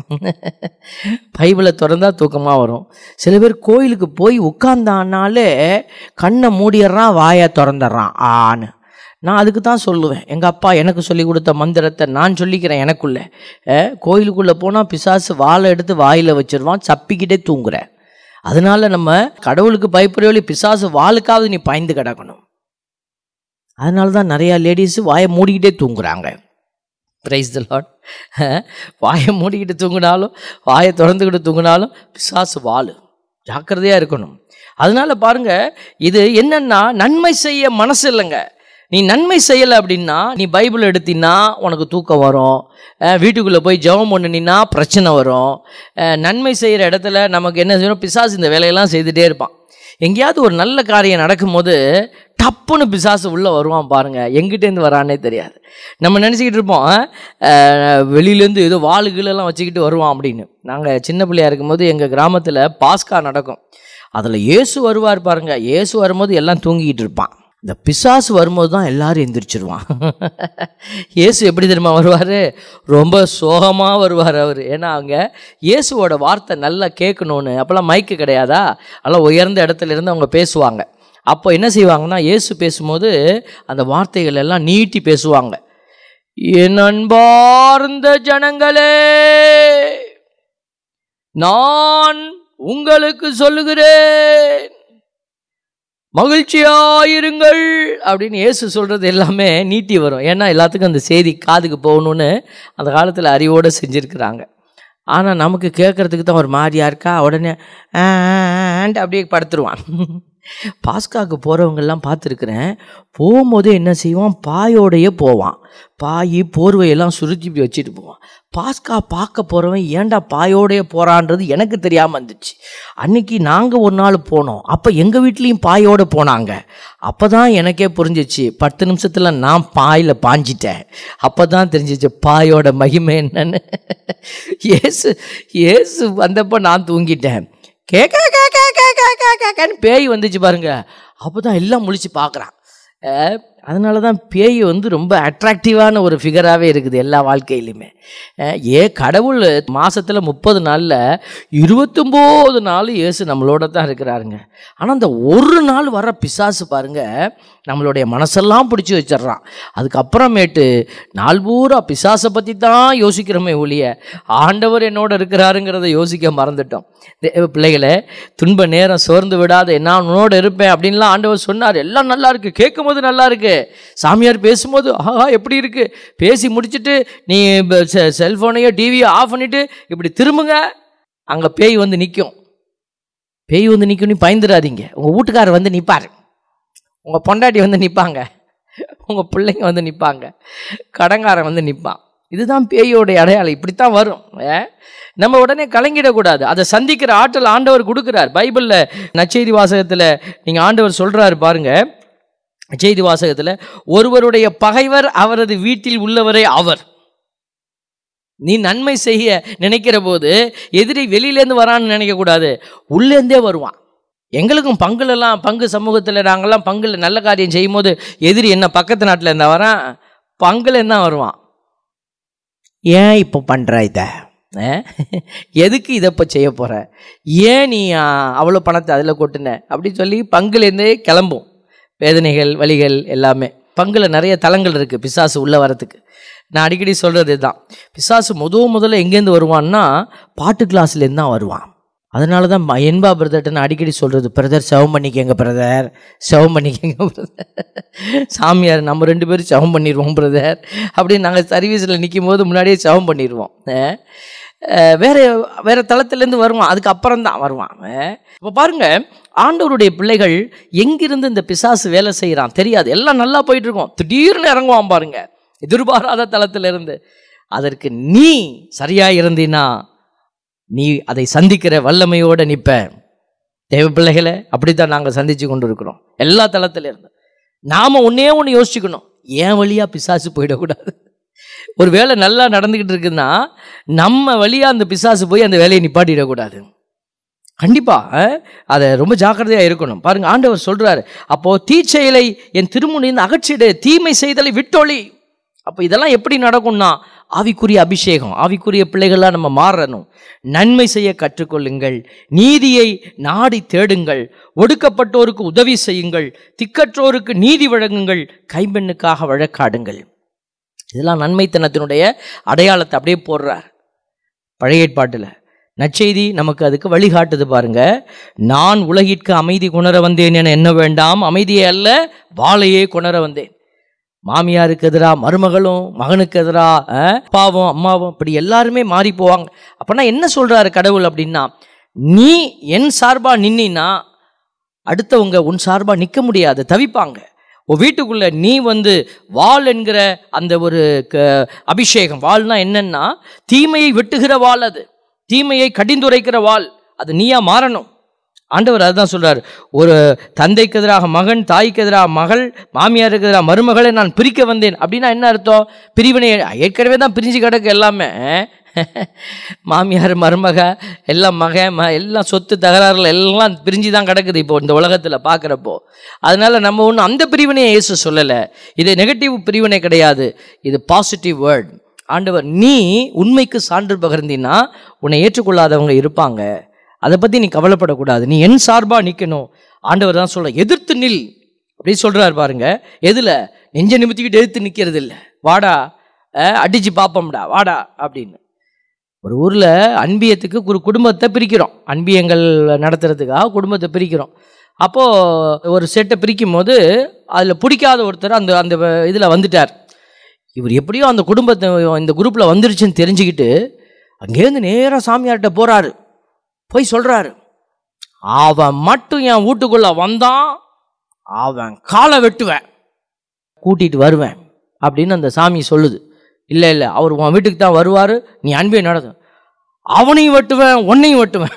பைபிளை திறந்தா தூக்கமா வரும் சில பேர் கோயிலுக்கு போய் உட்கார்ந்தானாலே கண்ணை மூடிடுறான் வாயை திறந்துடுறான் ஆன்னு நான் அதுக்கு தான் சொல்லுவேன் எங்கள் அப்பா எனக்கு சொல்லி கொடுத்த மந்திரத்தை நான் சொல்லிக்கிறேன் எனக்குள்ளே அஹ், கோயிலுக்குள்ளே போனால் பிசாசு வாழை எடுத்து வாயில் வச்சிருவான் சப்பிக்கிட்டே தூங்குறேன் அதனால நம்ம கடவுளுக்கு பயப்படுறவழி பிசாசு வாளுக்காவது நீ பயந்து கிடக்கணும் அதனால தான் நிறையா லேடிஸ் வாயை மூடிக்கிட்டே தூங்குறாங்க பிரைஸ் த லாட் வாயை மூடிக்கிட்டு தூங்கினாலும் வாயை திறந்துக்கிட்டு தூங்கினாலும் பிசாசு வாழு ஜாக்கிரதையாக இருக்கணும் அதனால பாருங்க இது என்னன்னா நன்மை செய்ய மனசு இல்லைங்க நீ நன்மை செய்யலை அப்படின்னா நீ பைபிள் எடுத்தினா உனக்கு தூக்கம் வரும் அஹ் வீட்டுக்குள்ளே போய் ஜெபம் பண்ணினா பிரச்சனை வரும் அஹ் நன்மை செய்கிற இடத்துல நமக்கு என்ன செய்யணும் பிசாசு இந்த வேலையெல்லாம் செய்துட்டே இருப்பான் எங்கேயாவது ஒரு நல்ல காரியம் நடக்கும்போது டப்புன்னு பிசாசு உள்ளே வருவான் பாருங்க எங்கிட்டேருந்து வரானே தெரியாது நம்ம நினச்சிக்கிட்டு இருப்போம் அஹ், வெளியிலேருந்து ஏதோ வாளுகளெல்லாம் வச்சுக்கிட்டு வருவான் அப்படின்னு நாங்கள் சின்ன பிள்ளையா இருக்கும்போது எங்கள் கிராமத்தில் பாஸ்கா நடக்கும் அதில் இயேசு வருவார் பாருங்க இயேசு வரும்போது எல்லாம் தூங்கிக்கிட்டு இருப்பான் இந்த பிசாசு வரும்போது தான் எல்லாரும் எந்திரிச்சிருவான் இயேசு எப்படி தெரியுமா வருவார் ரொம்ப சோகமாக வருவார் அவர் ஏன்னா அவங்க இயேசுவோட வார்த்தை நல்லா கேட்கணுன்னு அப்போல்லாம் மைக்கு கிடையாதா அதெல்லாம் உயர்ந்த இடத்துல இருந்து அவங்க பேசுவாங்க அப்போ என்ன செய்வாங்கன்னா இயேசு பேசும்போது அந்த வார்த்தைகள் எல்லாம் நீட்டி பேசுவாங்க என் அன்பார்ந்த ஜனங்களே நான் உங்களுக்கு சொல்லுகிறேன் மகிழ்ச்சியாயிருங்கள் அப்படின்னு இயேசு சொல்கிறது எல்லாமே நீட்டி வரும் ஏன்னா எல்லாத்துக்கும் அந்த செய்தி காதுக்கு போகணுன்னு அந்த காலத்தில் அறிவோடு செஞ்சுருக்கிறாங்க ஆனால் நமக்கு கேட்குறதுக்கு தான் ஒரு மாதிரியா இருக்கா உடனே ஆ, ஆ, ஆன்ட்டு அப்படியே படுத்துருவான் பாஸ்காவுக்கு போகிறவங்கெல்லாம் பார்த்துருக்குறேன் போகும்போது என்ன செய்வான் பாயோடையே போவான் பாய் போர்வையெல்லாம் சுருட்டி இப்படி வச்சுட்டு போவான் பாஸ்கா பார்க்க போகிறவன் ஏன்டா பாயோடையே போகிறான்றது எனக்கு தெரியாமல் இருந்துச்சு அன்னைக்கு நாங்கள் ஒரு நாள் போனோம் அப்போ எங்கள் வீட்லேயும் பாயோடு போனாங்க அப்போ தான் எனக்கே புரிஞ்சிச்சு பத்து நிமிஷத்தில் நான் பாயில் பாஞ்சிட்டேன் அப்போ தான் தெரிஞ்சிச்சு பாயோட மகிமை என்னன்னு ஏசு ஏசு வந்தப்போ நான் தூங்கிட்டேன் கேக்க கேக்க கேக்க கேக்கன்னு பேய் வந்துச்சு பாருங்க அப்போ தான் எல்லாம் முழிச்சு பார்க்குறான் அதனால தான் பேய் வந்து ரொம்ப அட்ராக்டிவான ஒரு ஃபிகராகவே இருக்குது எல்லா வாழ்க்கையிலுமே அஹ், ஏ கடவுள் மாசத்துல முப்பது நாளில் இருபத்தொம்போது நாள் இயேசு நம்மளோட தான் இருக்கிறாருங்க ஆனால் அந்த ஒரு நாள் வர பிசாசு பாருங்க நம்மளுடைய மனசெல்லாம் பிடிச்சி வச்சிடுறான் அதுக்கப்புறமேட்டு நாள் பூரா பிசாசை பற்றி தான் யோசிக்கிறோமே ஒழிய ஆண்டவர் என்னோட இருக்கிறாருங்கிறத யோசிக்க மறந்துட்டோம் தேவ பிள்ளைகளே துன்ப நேரம் சோர்ந்து விடாத நான் உன்னோட இருப்பேன் அப்படின்லாம் ஆண்டவர் சொன்னார் எல்லாம் நல்லா இருக்கு கேட்கும் போது நல்லா இருக்கு சாமியார் பேசும்போது ஆஹா எப்படி இருக்கு பேசி முடிச்சிட்டு நீ செல்ஃபோனையோ டிவியோ ஆஃப் பண்ணிட்டு இப்படி திரும்புங்க அங்கே பேய் வந்து நிற்கும் பேய் வந்து நிற்கும் நீ பயந்துடாதீங்க உங்கள் வீட்டுக்காரர் வந்து நிற்பார் உங்கள் பொண்டாட்டி வந்து நிற்பாங்க உங்கள் பிள்ளைங்க வந்து நிற்பாங்க கடங்காரன் வந்து நிற்பான் இதுதான் பேயோடைய அடையாளம் இப்படித்தான் வரும் ஏ? நம்ம உடனே கலங்கிடக்கூடாது அதை சந்திக்கிற ஆற்றல் ஆண்டவர் கொடுக்குறார் பைபிளில் நச்செய்தி வாசகத்தில் நீங்கள் ஆண்டவர் சொல்கிறாரு பாருங்க நற்செய்தி வாசகத்தில் ஒருவருடைய பகைவர் அவரது வீட்டில் உள்ளவரே அவர் நீ நன்மை செய்ய நினைக்கிற போது எதிரி வெளியிலேருந்து வரான்னு நினைக்கக்கூடாது உள்ளேருந்தே வருவான் எங்களுக்கும் பங்குலெல்லாம் பங்கு சமூகத்தில் நாங்கள்லாம் பங்குல நல்ல காரியம் செய்யும் போது எதிரி என்ன பக்கத்து நாட்டில் இருந்தா வரான் பங்குலேருந்து தான் வருவான் ஏன் இப்போ பண்ணுற இதை அஹ்? எதுக்கு இதை இப்போ செய்ய போகிற ஏன் நீ ஆ, அவ்வளோ பணத்தை அதில் கொட்டுன அப்படி சொல்லி பங்குலேருந்தே கிளம்பும் வேதனைகள் வலிகள் எல்லாமே பங்கில் நிறைய தலங்கள் இருக்குது பிசாசு உள்ளே வரத்துக்கு நான் அடிக்கடி சொல்கிறது இதுதான் பிசாசு முத முதல்ல எங்கேருந்து வருவான்னா பாட்டு கிளாஸ்லேருந்து தான் வருவான் அதனால தான் ம- என்பா பிரதர்ட்ட நான் அடிக்கடி சொல்கிறது பிரதர் செவம் பண்ணிக்கங்க பிரதர் செவம் பண்ணிக்கங்க பிரதர் சாமியார் நம்ம ரெண்டு பேரும் செவம் பண்ணிடுவோம் பிரதர் அப்படின்னு நாங்கள் சர்வீஸில் நிற்கும் போது முன்னாடியே செவம் பண்ணிடுவோம் அஹ் அஹ் வேற வேற தளத்துலேருந்து வருவான் அதுக்கு அப்புறம் தான் வருவான் இப்போ பாருங்க ஆண்டவருடைய பிள்ளைகள் எங்கிருந்து இந்த பிசாசு வேலை செய்கிறான் தெரியாது எல்லாம் நல்லா போயிட்டு இருக்கோம் திடீர்னு இறங்குவான் பாருங்க எதிர்பாராத தளத்திலிருந்து அதற்கு நீ சரியா இருந்தீனா நீ அதை சந்திக்கிற வல்லமையோட நிற்ப தேவ பிள்ளைகளை அப்படித்தான் நாங்கள் சந்திச்சு கொண்டு இருக்கிறோம் எல்லா தளத்துல இருந்து நாம ஒன்னே ஒன்று யோசிச்சுக்கணும் ஏன் வழியா பிசாசு போயிடக்கூடாது ஒரு வேலை நல்லா நடந்துக்கிட்டு இருக்குன்னா நம்ம வழியா அந்த பிசாசு போய் அந்த வேலையை நிப்பாட்டிடக்கூடாது கண்டிப்பா அஹ், அதை ரொம்ப ஜாக்கிரதையா இருக்கணும் பாருங்க ஆண்டவர் சொல்றாரு அப்போ தீச்செயலை என் திருமுனிந்து அகற்றிடு தீமை செய்தலை விட்டொழி அப்போ இதெல்லாம் எப்படி நடக்கும்னா ஆவிக்குரிய அபிஷேகம் ஆவிக்குரிய பிள்ளைகளாக நம்ம மாறணும் நன்மை செய்ய கற்றுக்கொள்ளுங்கள் நீதியை நாடி தேடுங்கள் ஒடுக்கப்பட்டோருக்கு உதவி செய்யுங்கள் திக்கற்றோருக்கு நீதி வழங்குங்கள் கைம்பெண்ணுக்காக வழக்காடுங்கள் இதெல்லாம் நன்மைத்தனத்தினுடைய அடையாளத்தை அப்படியே போடுறார் பழைய ஏற்பாட்டில் நற்செய்தி நமக்கு அதுக்கு வழிகாட்டுது பாருங்க நான் உலகிற்கு அமைதி கொணர வந்தேன் என என்ன வேண்டாம் அமைதியே அல்ல வாளையே கொணர வந்தேன் மாமியாருக்கு எதிராக மருமகளும் மகனுக்கு எதிராக அப்பாவும் அம்மாவும் இப்படி எல்லாருமே மாறி போவாங்க அப்போனா என்ன சொல்றாரு கடவுள் அப்படின்னா நீ என் சார்பா நின்னா அடுத்தவங்க உன் சார்பா நிற்க முடியாது தவிப்பாங்க உன் வீட்டுக்குள்ள நீ வந்து வாள் என்கிற அந்த ஒரு க- அபிஷேகம் வாள்னா என்னன்னா தீமையை வெட்டுகிற வாள் அது தீமையை கடிந்துரைக்கிற வாள் அது நீயா மாறணும் ஆண்டவர் அதுதான் சொல்றார் ஒரு தந்தைக்கு எதிராக மகன் தாய்க்கு எதிராக மகள் மாமியாருக்கு எதிராக மருமகளை நான் பிரிக்க வந்தேன் அப்படின்னா என்ன அர்த்தம் பிரிவினை ஏற்கனவே தான் பிரிஞ்சு கிடக்கு எல்லாமே மாமியார் மருமக எல்லாம் மக ம எல்லாம் சொத்து தகராறுல எல்லாம் பிரிஞ்சு தான் கிடக்குது இப்போ இந்த உலகத்தில் பார்க்குறப்போ அதனால நம்ம ஒன்றும் அந்த பிரிவினையை இயேசு சொல்லலை இது நெகட்டிவ் பிரிவினை கிடையாது இது பாசிட்டிவ் வேர்ட் ஆண்டவர் நீ உண்மைக்கு சான்று பகிர்ந்தினா உன்னை ஏற்றுக்கொள்ளாதவங்க இருப்பாங்க அதை பற்றி நீ கவலைப்படக்கூடாது நீ என் சார்பாக நிற்கணும் ஆண்டவர் தான் சொல்ற எதிர்த்து நில் அப்படி சொல்றாரு பாருங்க எதில் நெஞ்ச நிமித்திக்கிட்டு எதிர்த்து நிற்கிறது இல்லை வாடா அஹ், அடிச்சு பார்ப்போம்டா வாடா அப்படின்னு ஒரு ஊரில் அன்பியத்துக்கு ஒரு குடும்பத்தை பிரிக்கிறோம் அன்பியங்கள் நடத்துறதுக்காக குடும்பத்தை பிரிக்கிறோம் அப்போது ஒரு செட்டை பிரிக்கும் போது அதில் பிடிக்காத ஒருத்தர் அந்த அந்த இதில் வந்துட்டார் இவர் எப்படியோ அந்த குடும்பத்தை இந்த குரூப்பில் வந்துருச்சுன்னு தெரிஞ்சுக்கிட்டு அங்கேருந்து நேராக சாமியார்கிட்ட போகிறாரு போய் சொல்கிறாரு அவன் மட்டும் என் வீட்டுக்குள்ளே வந்தான் அவன் காலை வெட்டுவேன் கூட்டிகிட்டு வருவேன் அப்படின்னு அந்த சாமி சொல்லுது இல்லை இல்லை அவர் உன் வீட்டுக்கு தான் வருவார் நீ அன்பே நடத்தும் அவனையும் வெட்டுவேன் உன்னையும் வெட்டுவேன்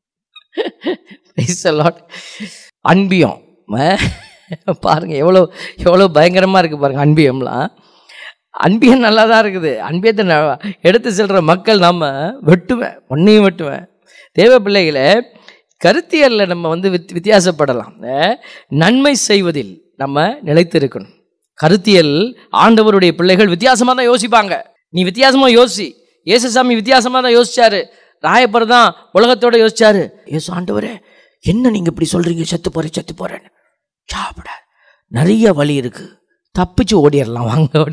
Praise the Lord. அன்பியம் அஹ், பாருங்க எவ்வளோ எவ்வளோ பயங்கரமாக இருக்குது பாருங்க அன்பியம்லாம் அன்பியம் நல்லா தான் இருக்குது அன்பியத்தை நான் எடுத்து செல்கிற மக்கள் நம்ம வெட்டுவேன் உன்னையும் வெட்டுவேன் தேவ பிள்ளைகளை கருத்தியலில் நம்ம வந்து வித் வித்தியாசப்படலாம் அஹ், நன்மை செய்வதில் நம்ம நிலைத்து இருக்கணும் கருத்தியல் ஆண்டவருடைய பிள்ளைகள் வித்தியாசமாக தான் யோசிப்பாங்க நீ வித்தியாசமாக யோசி இயேசுசாமி வித்தியாசமாக தான் யோசிச்சாரு ராயப்பர் தான் உலகத்தோட யோசிச்சாரு இயேசு ஆண்டவரே என்ன நீங்கள் இப்படி சொல்கிறீங்க செத்து போகிறேன் செத்து போகிறேன்னு சாப்பிட நிறைய வழி இருக்கு தப்பிச்சு ஓடிடலாம் வாங்க ஓடி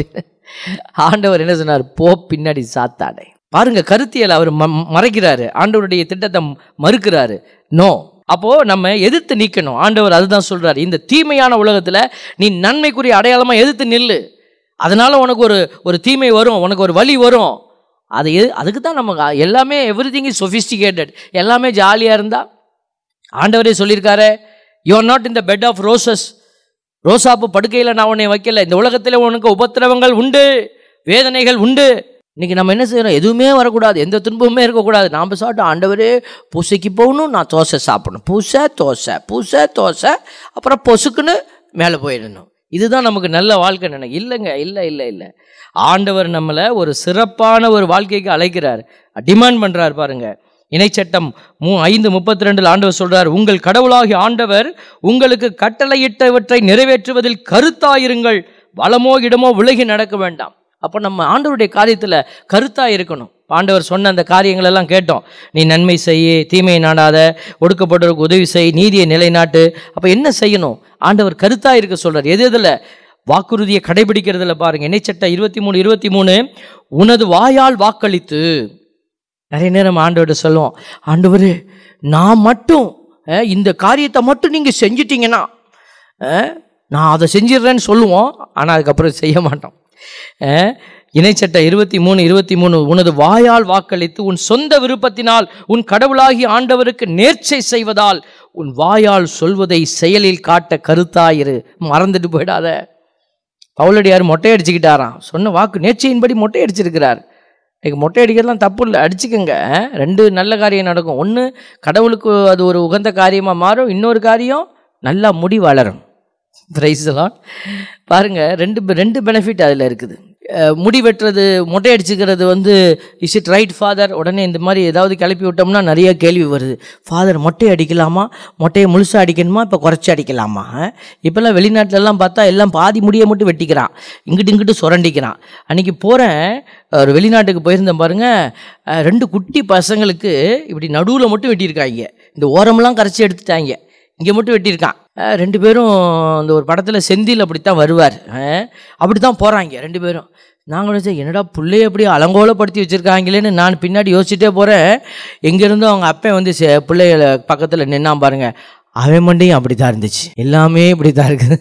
ஆண்டவர் என்ன சொன்னார் போ பின்னாடி சாத்தாடை பாருங்க கருத்தியல் அவர் ம- மறைக்கிறாரு ஆண்டவருடைய திட்டத்தை மறுக்கிறாரு நோ அப்போ நம்ம எதிர்த்து நிற்கணும் ஆண்டவர் அதுதான் சொல்றாரு இந்த தீமையான உலகத்துல நீ நன்மைக்குரிய அடையாளமா எதிர்த்து நில்லு அதனால உனக்கு ஒரு ஒரு தீமை வரும் உனக்கு ஒரு வழி வரும் அது எது அதுக்கு தான் நமக்கு எல்லாமே எவ்ரி திங் இஸ் சொஃபிஸ்டிகேட்டட் எல்லாமே ஜாலியாக இருந்தா ஆண்டவரே சொல்லியிருக்காரு you are not in the bed of roses ரோசாப்பு படுக்கையில் நான் உன்னை வைக்கல இந்த உலகத்தில் உனக்கு உபத்திரவங்கள் உண்டு வேதனைகள் உண்டு இன்னைக்கு நம்ம என்ன செய்யறோம் எதுவுமே வரக்கூடாது எந்த துன்பமுமே இருக்கக்கூடாது நாம் சாப்பிட்டு ஆண்டவரே பூசைக்கு போகணும் நான் தோசை சாப்பிடணும் பூசை தோசை பூசை தோசை அப்புறம் பொசுக்குன்னு மேலே போயிடணும் இதுதான் நமக்கு நல்ல வாழ்க்கை நினை இல்லைங்க இல்லை இல்லை இல்லை ஆண்டவர் நம்மளை ஒரு சிறப்பான ஒரு வாழ்க்கைக்கு அழைக்கிறார் டிமாண்ட் பண்ணுறார் பாருங்க இணைச்சட்டம் மூ ஐந்து முப்பத்தி ரெண்டில் ஆண்டவர் சொல்றார் உங்கள் கடவுளாகி ஆண்டவர் உங்களுக்கு கட்டளையிட்டவற்றை நிறைவேற்றுவதில் கருத்தாயிருங்கள் வளமோ இடமோ விலகி நடக்க வேண்டாம் அப்போ நம்ம ஆண்டவருடைய காரியத்தில் கருத்தாக இருக்கணும் ஆண்டவர் சொன்ன அந்த காரியங்கள் எல்லாம் கேட்டோம் நீ நன்மை செய்ய தீமையை நாடாத ஒடுக்கப்பட்டவருக்கு உதவி செய் நீதியை நிலைநாட்டு அப்போ என்ன செய்யணும் ஆண்டவர் கருத்தாக இருக்க சொல்றார் எது எதில் வாக்குறுதியை கடைபிடிக்கிறதுல பாருங்க இணைச்சட்ட இருபத்தி மூணு இருபத்தி மூணு உனது வாயால் வாக்களித்து நிறைய நேரம் ஆண்டவர்கிட்ட சொல்லுவோம் ஆண்டவரே நான் மட்டும் அஹ், இந்த காரியத்தை மட்டும் நீங்கள் செஞ்சிட்டீங்கன்னா அஹ், நான் அதை செஞ்சிடுறேன்னு சொல்லுவோம் ஆனால் அதுக்கப்புறம் செய்ய மாட்டோம் அஹ், இணைச்சட்ட இருபத்தி மூணு இருபத்தி மூணு உனது வாயால் வாக்களித்து உன் சொந்த விருப்பத்தினால் உன் கடவுளாகி ஆண்டவருக்கு நேர்ச்சை செய்வதால் உன் வாயால் சொல்வதை செயலில் காட்ட கருத்தாயிரு மறந்துட்டு போயிடாத பவுலடியார் மொட்டை அடிச்சுக்கிட்டாராம் சொன்ன வாக்கு நேர்ச்சையின்படி மொட்டை அடிச்சிருக்கிறார் இன்னைக்கு மொட்டை அடிக்கிறதுலாம் தப்பு இல்லை அடிச்சுக்கோங்க ரெண்டு நல்ல காரியம் நடக்கும் ஒன்று கடவுளுக்கு அது ஒரு உகந்த காரியமாக மாறும் இன்னொரு காரியம் நல்லா முடி வளரும் பிரைஸ்லாம் பாருங்க ரெண்டு பெ- ரெண்டு பெனிஃபிட் அதில் இருக்குது அஹ், முடி வெட்டுறது மொட்டை அடிச்சுக்கிறது வந்து இஸ் இட் ரைட் ஃபாதர் உடனே இந்த மாதிரி ஏதாவது கிளப்பி விட்டோம்னா நிறைய கேள்வி வருது ஃபாதர் மொட்டை அடிக்கலாமா மொட்டையை முழுசாக அடிக்கணுமா இப்போ குறைச்சி அடிக்கலாமா அஹ்? இப்போல்லாம் வெளிநாட்டிலலாம் பார்த்தா எல்லாம் பாதி முடியை மட்டும் வெட்டிக்கிறான் இங்கிட்டு இங்கிட்டு சுரண்டிக்கிறான் அன்றைக்கி போகிறேன் ஒரு வெளிநாட்டுக்கு போயிருந்தேன் பாருங்க அஹ், ரெண்டு குட்டி பசங்களுக்கு இப்படி நடுவில் மட்டும் வெட்டியிருக்காங்க இந்த ஓரமெல்லாம் கரைச்சி எடுத்துட்டாங்க இங்கே மட்டும் வெட்டியிருக்கான் அஹ் ரெண்டு பேரும் இந்த ஒரு படத்தில் செந்தில் அப்படித்தான் வருவார் அப்படி தான் போகிறாங்க ரெண்டு பேரும் நாங்கள் நினச்சோம் என்னடா பிள்ளைய எப்படி அலங்கோலப்படுத்தி வச்சுருக்காங்களேன்னு நான் பின்னாடி யோசிச்சுட்டே போகிறேன் எங்கேருந்தோ அவங்க அப்பன் வந்து செ- பிள்ளைகள பக்கத்தில் நின்னான் பாருங்க அவன் மண்டையும் அப்படி தான் இருந்துச்சு எல்லாமே இப்படி தான் இருக்குது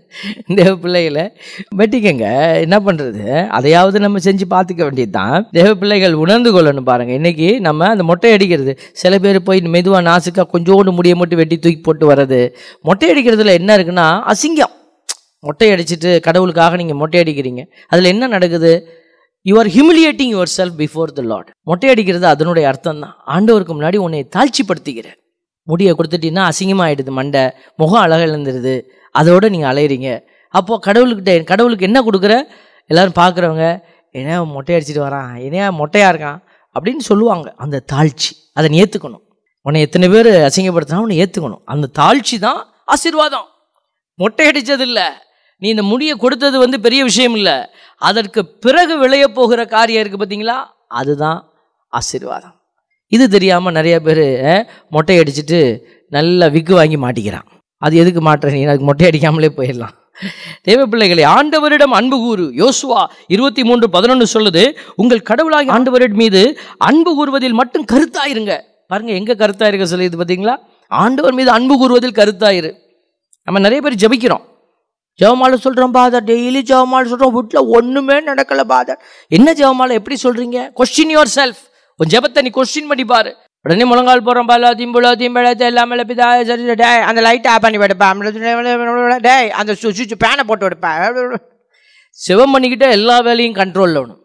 தேவ பிள்ளைகளை வெட்டிக்கங்க என்ன பண்ணுறது அதையாவது நம்ம செஞ்சு பார்த்துக்க வேண்டியது தான் தேவ பிள்ளைகள் உணர்ந்து கொள்ளணும் பாருங்கள் இன்றைக்கி நம்ம அந்த மொட்டை அடிக்கிறது சில பேர் போய் மெதுவாக நாசுக்காக கொஞ்சோண்டு முடிய மட்டும் வெட்டி தூக்கி போட்டு வர்றது மொட்டை அடிக்கிறதுல என்ன இருக்குன்னா அசிங்கம் மொட்டை அடிச்சிட்டு கடவுளுக்காக நீங்கள் மொட்டை அடிக்கிறீங்க அதில் என்ன நடக்குது you are humiliating yourself before the Lord மொட்டை அடிக்கிறது அதனுடைய அர்த்தம் தான் ஆண்டவருக்கு முன்னாடி உன்னை தாழ்ச்சிப்படுத்திக்கிற முடியை கொடுத்துட்டீங்கன்னா அசிங்கமாயிடுது மண்டை முகம் அழகாக எழுந்துருது அதோட நீங்கள் அலையிறீங்க அப்போது கடவுள்கிட்ட கடவுளுக்கு என்ன கொடுக்குற எல்லாரும் பார்க்குறவங்க என்ன மொட்டை அடிச்சிட்டு வரான் என்ன மொட்டையாக இருக்கான் அப்படின்னு சொல்லுவாங்க அந்த தாழ்ச்சி அதை நீ ஏற்றுக்கணும் உன்னை எத்தனை பேர் அசிங்கப்படுத்தினா உன்னை ஏற்றுக்கணும் அந்த தாழ்ச்சி தான் ஆசீர்வாதம் மொட்டை அடித்தது இல்லை நீ இந்த முடியை கொடுத்தது வந்து பெரிய விஷயம் இல்லை அதற்கு பிறகு விளைய போகிற காரியம் இருக்குது பார்த்தீங்களா அதுதான் ஆசீர்வாதம் இது தெரியாமல் நிறைய பேர் மொட்டை அடிச்சிட்டு நல்ல விக்கு வாங்கி மாட்டிக்கிறான் அது எதுக்கு மாட்டுற நீ அதுக்கு மொட்டை அடிக்காமலே போயிடலாம் தேவ பிள்ளைகளை ஆண்டவரிடம் அன்பு கூறு யோசுவா இருபத்தி மூன்று பதினொன்று சொல்லுது உங்கள் கடவுளாகி ஆண்டவரின் மீது அன்பு கூறுவதில் மட்டும் கருத்தாயிருங்க பாருங்க எங்க கருத்தாயிருக்க சொல்லிது பார்த்தீங்களா ஆண்டவர் மீது அன்பு கூறுவதில் கருத்தாயிரு நம்ம நிறைய பேர் ஜெபிக்கிறோம் ஜெவமாலை சொல்கிறோம் பாதர் டெய்லி ஜெவமாலை சொல்கிறோம் வீட்டில் ஒன்றுமே நடக்கலை பாதர் என்ன ஜெவமாலை எப்படி சொல்கிறீங்க கொஸ்டின் யுவர் செல்ஃப் உன் ஜெபத்தை நீ கொஸ்டின் பண்ணி பாரு உடனே முழங்கால் போகிறோம் பாலா திம்புலோ திம்பழத்தை எல்லாமே பிதா சரி டே அந்த லைட்டை ஆஃப் பண்ணி விடுப்பேன் டே அந்த சுவிட்ச் பேனை போட்டு விடுப்பேன் சிவம் பண்ணிக்கிட்டே எல்லா வேலையும் கண்ட்ரோலில் வேணும்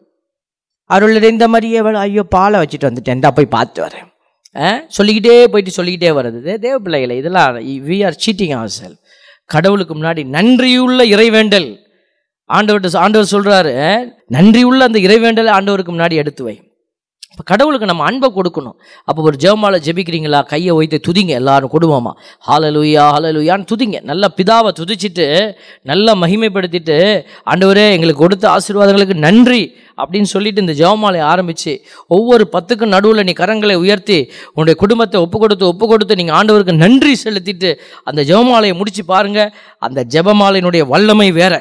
அருள் இந்த மாதிரியே வேலை ஐயோ பாலை வச்சுட்டு வந்துட்டேன் இந்தா போய் பார்த்து வரேன் ஆ? சொல்லிக்கிட்டே போயிட்டு சொல்லிக்கிட்டே வர்றது தே- தேவ பிள்ளைகளை இதெல்லாம் we are cheating ourselves கடவுளுக்கு முன்னாடி நன்றியுள்ள இறைவேண்டல் ஆண்டவர்கிட்ட ஆண்டவர் சொல்றாரு நன்றியுள்ள அந்த இறைவேண்டலை ஆண்டவருக்கு முன்னாடி எடுத்து வை இப்போ கடவுளுக்கு நம்ம அன்பை கொடுக்கணும் அப்போ ஒரு ஜெபமாலை ஜெபிக்கிறீங்களா கையை வைத்து துதிங்க எல்லாரும் குடும்பமா ஹாலலுயா ஹாலலுயான்னு துதிங்க நல்லா பிதாவை துதிச்சிட்டு நல்லா மகிமைப்படுத்திட்டு ஆண்டவரே எங்களுக்கு கொடுத்த ஆசீர்வாதங்களுக்கு நன்றி அப்படின்னு சொல்லிட்டு இந்த ஜெபமாலை ஆரம்பித்து ஒவ்வொரு பத்துக்கும் நடுவில் நீ கரங்களை உயர்த்தி உன்னுடைய குடும்பத்தை ஒப்பு கொடுத்து ஒப்பு கொடுத்து நீங்கள் ஆண்டவருக்கு நன்றி செலுத்திட்டு அந்த ஜெபமாலையை முடிச்சு பாருங்க அந்த ஜெபமாலையினுடைய வல்லமை வேற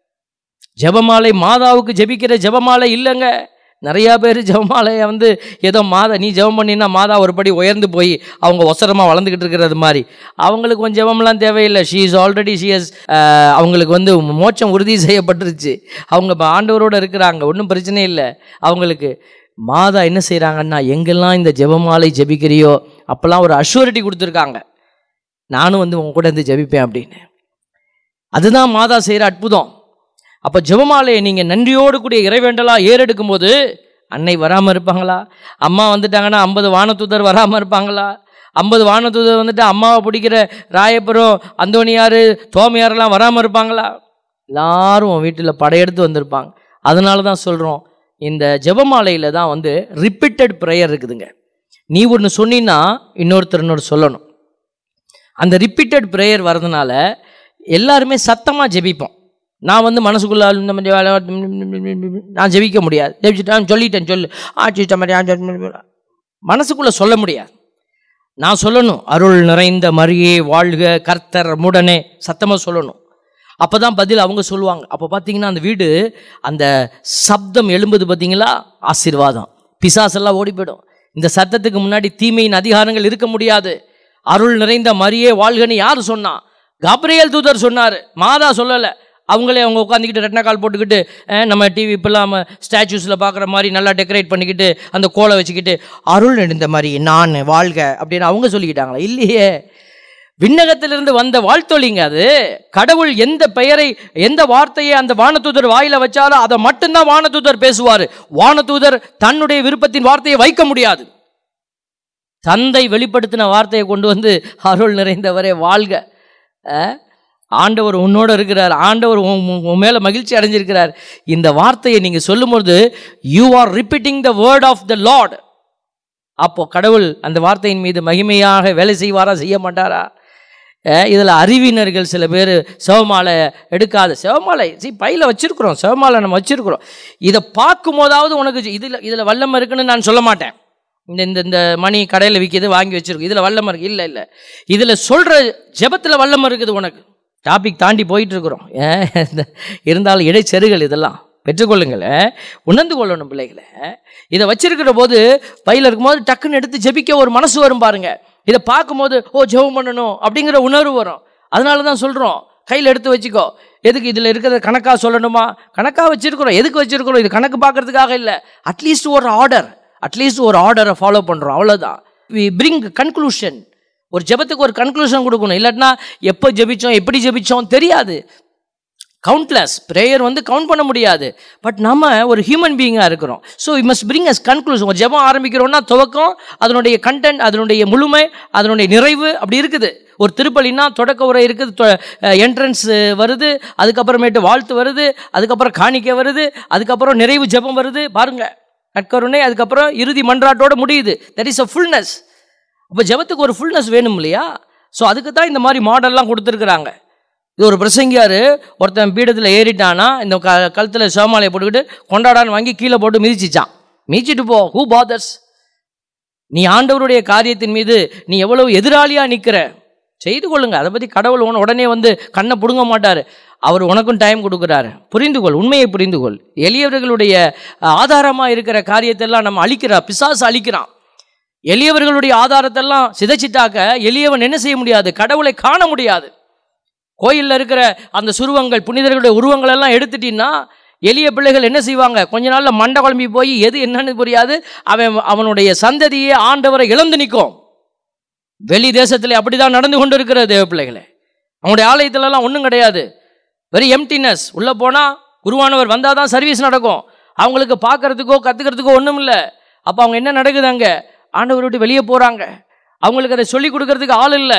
ஜெபமாலை மாதாவுக்கு ஜெபிக்கிற ஜெபமாலை இல்லைங்க நிறையா பேர் ஜெபமாலையை வந்து ஏதோ மாதா நீ ஜெபம் பண்ணினா மாதா ஒரு படி உயர்ந்து போய் அவங்க ஒசரமாக வளர்ந்துக்கிட்டு இருக்கிறது மாதிரி அவங்களுக்கு கொஞ்சம் ஜெபம்லாம் தேவையில்லை she is already she is அவங்களுக்கு வந்து மோட்சம் உறுதி செய்யப்பட்டுருச்சு அவங்க இப்ப ஆண்டவரோட இருக்கிறாங்க ஒன்றும் பிரச்சனை இல்லை அவங்களுக்கு மாதா என்ன செய்கிறாங்கன்னா எங்கெல்லாம் இந்த ஜெபமாலை ஜெபிக்கிறியோ அப்போல்லாம் ஒரு அஷூரிட்டி கொடுத்துருக்காங்க நானும் வந்து உங்க கூட இருந்து ஜெபிப்பேன் அப்படின்னு அதுதான் மாதா செய்கிற அற்புதம் அப்போ ஜெபமாலையை நீங்கள் நன்றியோடு கூடிய இறைவேண்டலா ஏறெடுக்கும் போது அன்னை வராமல் இருப்பாங்களா அம்மா வந்துட்டாங்கன்னா ஐம்பது வானதூதர் வராமல் இருப்பாங்களா ஐம்பது வானதூதர் வந்துட்டு அம்மாவை பிடிக்கிற ராயபுரம் அந்தோணியார் தோமையாரெல்லாம் வராமல் இருப்பாங்களா எல்லாரும் உன் வீட்டில் படையெடுத்து வந்திருப்பாங்க அதனால தான் சொல்கிறோம் இந்த ஜெபமாலையில் தான் வந்து ரிப்பீட்டட் ப்ரேயர் இருக்குதுங்க நீ ஒன்று சொன்னீன்னா இன்னொருத்தர் இன்னொரு சொல்லணும் அந்த ரிப்பீட்டட் ப்ரேயர் வர்றதுனால எல்லாருமே சத்தமாக ஜெபிப்போம் நான் வந்து மனசுக்குள்ள இந்த மாதிரி வேலை- நான் ஜெபிக்க முடியாது ஜெபிச்சுட்டேன் சொல்லிட்டேன் சொல்லு ஆச்சு மாதிரி மனசுக்குள்ளே சொல்ல முடியாது நான் சொல்லணும் அருள் நிறைந்த மரியே வாழ்க கர்த்தர் முடனே சத்தமாக சொல்லணும் அப்போ தான் பதில் அவங்க சொல்லுவாங்க அப்போ பார்த்தீங்கன்னா அந்த வீடு அந்த சப்தம் எழும்புது பார்த்தீங்களா ஆசீர்வாதம் பிசாசெல்லாம் ஓடி போயிடும் இந்த சத்தத்துக்கு முன்னாடி தீமையின் அதிகாரங்கள் இருக்க முடியாது அருள் நிறைந்த மரியே வாழ்கன்னு யார் சொன்னா காப்ரியேல் தூதர் சொன்னார் மாதா சொல்லலை அவங்களே அவங்க உட்காந்துக்கிட்டு ரெட்டன கால் போட்டுக்கிட்டு அஹ், நம்ம டிவி இப்பெல்லாம் நம்ம ஸ்டாச்சூஸில் பார்க்குற மாதிரி நல்லா டெக்கரேட் பண்ணிக்கிட்டு அந்த கோலை வச்சுக்கிட்டு அருள் நிறைந்த மாதிரி நான் வாழ்க அப்படின்னு அவங்க சொல்லிக்கிட்டாங்களா இல்லையே விண்ணகத்திலிருந்து வந்த வாழ்த்தொழிங்க அது கடவுள் எந்த பெயரை எந்த வார்த்தையை அந்த வானதூதர் வாயில வச்சாலும் அதை மட்டும்தான் வானதூதர் பேசுவார் வானதூதர் தன்னுடைய விருப்பத்தின் வார்த்தையை வைக்க முடியாது தந்தை வெளிப்படுத்தின வார்த்தையை கொண்டு வந்து அருள் நிறைந்தவரே வாழ்க அஹ், ஆண்டவர் உன்னோட இருக்கிறார் ஆண்டவர் உன் உன் உன் மேல மகிழ்ச்சி அடைஞ்சிருக்கிறார் இந்த வார்த்தையை நீங்க சொல்லும்போது you are repeating the word of the Lord அப்போ கடவுள் அந்த வார்த்தையின் மீது மகிமையாக வேலை செய்வாரா செய்ய மாட்டாரா இதில் அறிவினர்கள் சில பேர் சிவமாலை எடுக்காத சிவமாலை சி பையில் வச்சிருக்கிறோம் சிவமாலை நம்ம வச்சிருக்கிறோம் இதை பார்க்கும் போதாவது உனக்கு இதில் இதில் வல்லமை இருக்குன்னு நான் சொல்ல மாட்டேன் இந்த இந்த இந்த மணி கடையில் விற்கிது வாங்கி வச்சிருக்கோம் இதில் வல்லமை இருக்கு இல்லை இல்லை இதில் சொல்கிற ஜெபத்தில் வல்லமை இருக்குது உனக்கு டாபிக் தாண்டி போயிட்டு இருக்கிறோம் ஏன் இந்த- இருந்தாலும் இடைச்செருகள் இதெல்லாம் பெற்றுக்கொள்ளுங்கள் உணர்ந்து கொள்ளணும் பிள்ளைகளை இதை வச்சிருக்கிற போது பையில் இருக்கும்போது டக்குன்னு எடுத்து ஜெபிக்க ஒரு மனசு வரும் பாருங்க இதை பார்க்கும்போது ஓ ஜெபம் பண்ணணும் அப்படிங்கிற உணர்வு வரும் அதனால தான் சொல்கிறோம் கையில் எடுத்து வச்சுக்கோ எதுக்கு இதில் இருக்கிறத கணக்காக சொல்லணுமா கணக்காக வச்சிருக்கிறோம் எதுக்கு வச்சிருக்கிறோம் இது கணக்கு பார்க்கறதுக்காக இல்லை அட்லீஸ்ட் ஒரு ஆர்டர் அட்லீஸ்ட் ஒரு ஆர்டரை ஃபாலோ பண்ணுறோம் அவ்வளோதான் வி பிரிங் கன்க்ளூஷன் ஒரு ஜெபத்துக்கு ஒரு கன்க்ளூஷன் கொடுக்கணும் இல்லாட்டினா எப்போ ஜெபிச்சோம் எப்படி ஜெபிச்சோம் தெரியாது கவுண்ட்லெஸ் ப்ரேயர் வந்து கவுண்ட் பண்ண முடியாது பட் நம்ம ஒரு ஹியூமன் பீயிங்காக இருக்கிறோம் so we must bring us conclusion ஒரு ஜெபம் ஆரம்பிக்கிறோம்னா துவக்கம் அதனுடைய கண்டென்ட் அதனுடைய முழுமை அதனுடைய நிறைவு அப்படி இருக்குது ஒரு திருப்பலினா தொடக்க உரை இருக்குது என்ட்ரன்ஸ் வருது அதுக்கப்புறமேட்டு வாழ்த்து வருது அதுக்கப்புறம் காணிக்கை வருது அதுக்கப்புறம் நிறைவு ஜெபம் வருது பாருங்க நற்கருணை அதுக்கப்புறம் இறுதி மன்றாட்டோட முடியுது தட் இஸ் அ ஃபுல்னஸ் அப்போ ஜெபத்துக்கு ஒரு ஃபுல்னஸ் வேணும் இல்லையா ஸோ அதுக்கு தான் இந்த மாதிரி மாடல்லாம் கொடுத்துருக்குறாங்க இது ஒரு பிரசங்கியார் ஒருத்தன் பீடத்தில் ஏறிட்டானா இந்த க கழுத்தில் சிவமாலையை போட்டுக்கிட்டு கொண்டாடான்னு வாங்கி கீழே போட்டு மிதிச்சிச்சான் மிதிச்சிட்டு போ ஹூ பாதர்ஸ் நீ ஆண்டவருடைய காரியத்தின் மீது நீ எவ்வளவு எதிராளியாக நிற்கிற செய்து கொள்ளுங்க அதை பற்றி கடவுள் உன உடனே வந்து கண்ணை பிடுங்க மாட்டார் அவர் உனக்கும் டைம் கொடுக்குறாரு புரிந்து கொள் உண்மையை புரிந்து கொள் எளியவர்களுடைய ஆதாரமாக இருக்கிற காரியத்தெல்லாம் நம்ம அழிக்கிறா பிசாசு அழிக்கிறான் எளியவர்களுடைய ஆதாரத்தெல்லாம் சிதைச்சிட்டாக்க எளியவன் என்ன செய்ய முடியாது கடவுளை காண முடியாது கோயிலில் இருக்கிற அந்த சுருவங்கள் புனிதர்களுடைய உருவங்கள் எல்லாம் எடுத்துட்டீங்கன்னா எளிய பிள்ளைகள் என்ன செய்வாங்க கொஞ்ச நாளில் மண்டை குழம்பி போய் எது என்னன்னு புரியாது அவன் அவனுடைய சந்ததியே ஆண்டவரை இழந்து நிற்கும் வெளி தேசத்தில் அப்படிதான் நடந்து கொண்டு இருக்கிற தேவ பிள்ளைகளே அவனுடைய ஆலயத்துலலாம் ஒன்றும் கிடையாது வெரி எம்டினஸ் உள்ளே போனால் குருவானவர் வந்தால் தான் சர்வீஸ் நடக்கும் அவங்களுக்கு பார்க்கறதுக்கோ கற்றுக்கிறதுக்கோ ஒன்றும் இல்லை அப்போ அவங்க என்ன நடக்குது அங்கே ஆண்டவர் விட்டு வெளியே போகிறாங்க அவங்களுக்கு அதை சொல்லிக் கொடுக்கறதுக்கு ஆள் இல்லை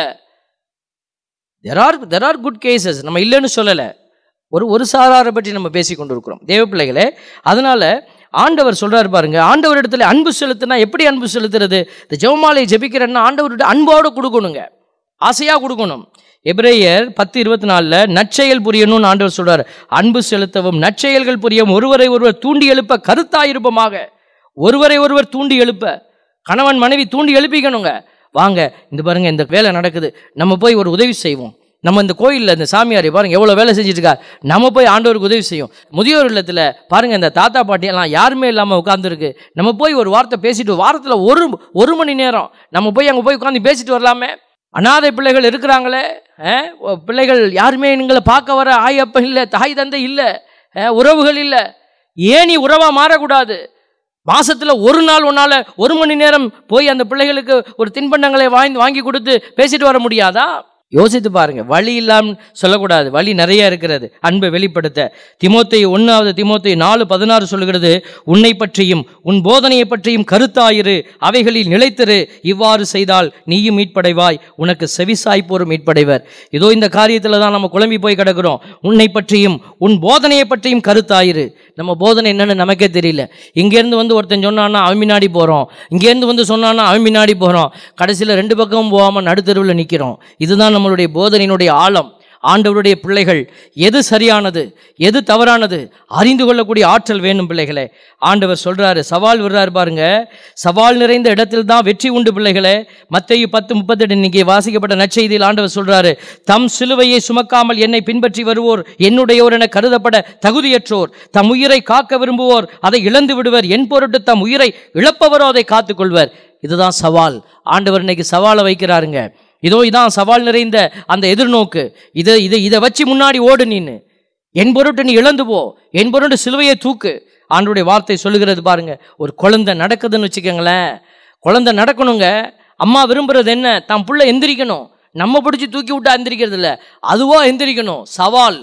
there are there are good cases நம்ம இல்லைன்னு சொல்லலை ஒரு ஒரு சாராரை பற்றி நம்ம பேசி கொண்டு இருக்கிறோம் தேவ பிள்ளைகளே அதனால ஆண்டவர் சொல்றாரு பாருங்க ஆண்டவர் இடத்துல அன்பு செலுத்தினா எப்படி அன்பு செலுத்துறது இந்த ஜெவமாலை ஜெபிக்கிறேன்னா ஆண்டவர்கிட்ட அன்போடு கொடுக்கணுங்க ஆசையாக கொடுக்கணும் எபிரேயர் பத்து இருபத்தி நாலில் நற்செயல் புரியணும்னு ஆண்டவர் சொல்றாரு அன்பு செலுத்தவும் நற்செயல்கள் புரியவும் ஒருவரை ஒருவர் தூண்டி எழுப்ப கருத்தாயிருப்பமாக ஒருவரை ஒருவர் தூண்டி எழுப்ப கணவன் மனைவி தூண்டி எழுப்பிக்கணுங்க வாங்க இந்த பாருங்க இந்த வேலை நடக்குது நம்ம போய் ஒரு உதவி செய்வோம் நம்ம இந்த கோயிலில் இந்த சாமியாரை பாருங்க எவ்வளோ வேலை செஞ்சுட்டு இருக்கார் நம்ம போய் ஆண்டவருக்கு உதவி செய்யும் முதியோர் இல்லத்தில் பாருங்க இந்த தாத்தா பாட்டி எல்லாம் யாருமே இல்லாமல் உட்காந்துருக்கு நம்ம போய் ஒரு வார்த்தை பேசிட்டு வாரத்தில் ஒரு ஒரு மணி நேரம் நம்ம போய் அங்கே போய் உட்காந்து பேசிட்டு வரலாமே அனாதை பிள்ளைகள் இருக்கிறாங்களே அஹ், ஒ- பிள்ளைகள் யாருமே எங்களை பார்க்க வர ஆயப்பன் இல்லை தாய் தந்தை இல்லை அஹ், உறவுகள் இல்லை ஏன் நீ உறவா மாறக்கூடாது மாசத்துல ஒரு நாள் உன்னால ஒரு மணி நேரம் போய் அந்த பிள்ளைகளுக்கு ஒரு தின்பண்டங்களை வாங்கி வாங்கி கொடுத்து பேசிட்டு வர முடியாதா யோசித்து பாருங்க வழி இல்லாமல் சொல்லக்கூடாது வழி நிறைய இருக்கிறது அன்பை வெளிப்படுத்த திமோத்தை ஒன்றாவது திமோத்தை நாலு பதினாறு சொல்லுகிறது உன்னை பற்றியும் உன் போதனையை பற்றியும் கருத்தாயிரு அவைகளில் நிலைத்திரு இவ்வாறு செய்தால் நீயும் மீட்படைவாய் உனக்கு செவிசாய்ப்போரும் மீட்படைவர் இதோ இந்த காரியத்தில் தான் நம்ம குழம்பி போய் கிடக்கிறோம் உன்னை பற்றியும் உன் போதனையை பற்றியும் கருத்தாயிரு நம்ம போதனை என்னன்னு நமக்கே தெரியல இங்கேருந்து வந்து ஒருத்தன் சொன்னான்னா அவன் பின்னாடி போகிறோம் இங்கேருந்து வந்து சொன்னான்னா அவன் பின்னாடி போகிறோம் கடைசியில் ரெண்டு பக்கமும் போகாமல் நடுத்தருவில் நிற்கிறோம் இதுதான் நம்மளுடைய போதனையினுடைய ஆழம் ஆண்டவருடைய பிள்ளைகள் எது சரியானது எது தவறானது அறிந்து கொள்ளக்கூடிய ஆற்றல் வேணும் பிள்ளைகளே ஆண்டவர் சொல்றாரு சவால் விடுறாரு பாருங்க சவால் நிறைந்த இடத்தில் தான் வெற்றி உண்டு பிள்ளைகளே மத்தேயு பத்து முப்பத்தெட்டு இன்னைக்கு வாசிக்கப்பட்ட நற்செய்தியில் ஆண்டவர் சொல்றாரு தம் சிலுவையை சுமக்காமல் என்னை பின்பற்றி வருவோர் என்னுடையோர் என கருதப்பட தகுதியற்றோர் தம் உயிரை காக்க விரும்புவோர் அதை இழந்து விடுவர் என் பொருட்டு தம் உயிரை இழப்பவரோ அதை காத்துக்கொள்வர் இதுதான் சவால் ஆண்டவர் இன்னைக்கு சவாலை வைக்கிறாருங்க இதோ இதான் சவால் நிறைந்த அந்த எதிர்நோக்கு இதை இதை இதை வச்சு முன்னாடி ஓடு நீனு என் பொருட்டு நீ இழந்து போ என் பொருட்டு சிலுவையை தூக்கு ஆண்டுடைய வார்த்தை சொல்லுகிறது பாருங்க ஒரு குழந்தை நடக்குதுன்னு வச்சுக்கோங்களேன் குழந்தை நடக்கணுங்க அம்மா விரும்புறது என்ன தம் புள்ள எந்திரிக்கணும் நம்ம பிடிச்சி தூக்கி விட்டா எந்திரிக்கிறது இல்லை அதுவா எந்திரிக்கணும் சவால்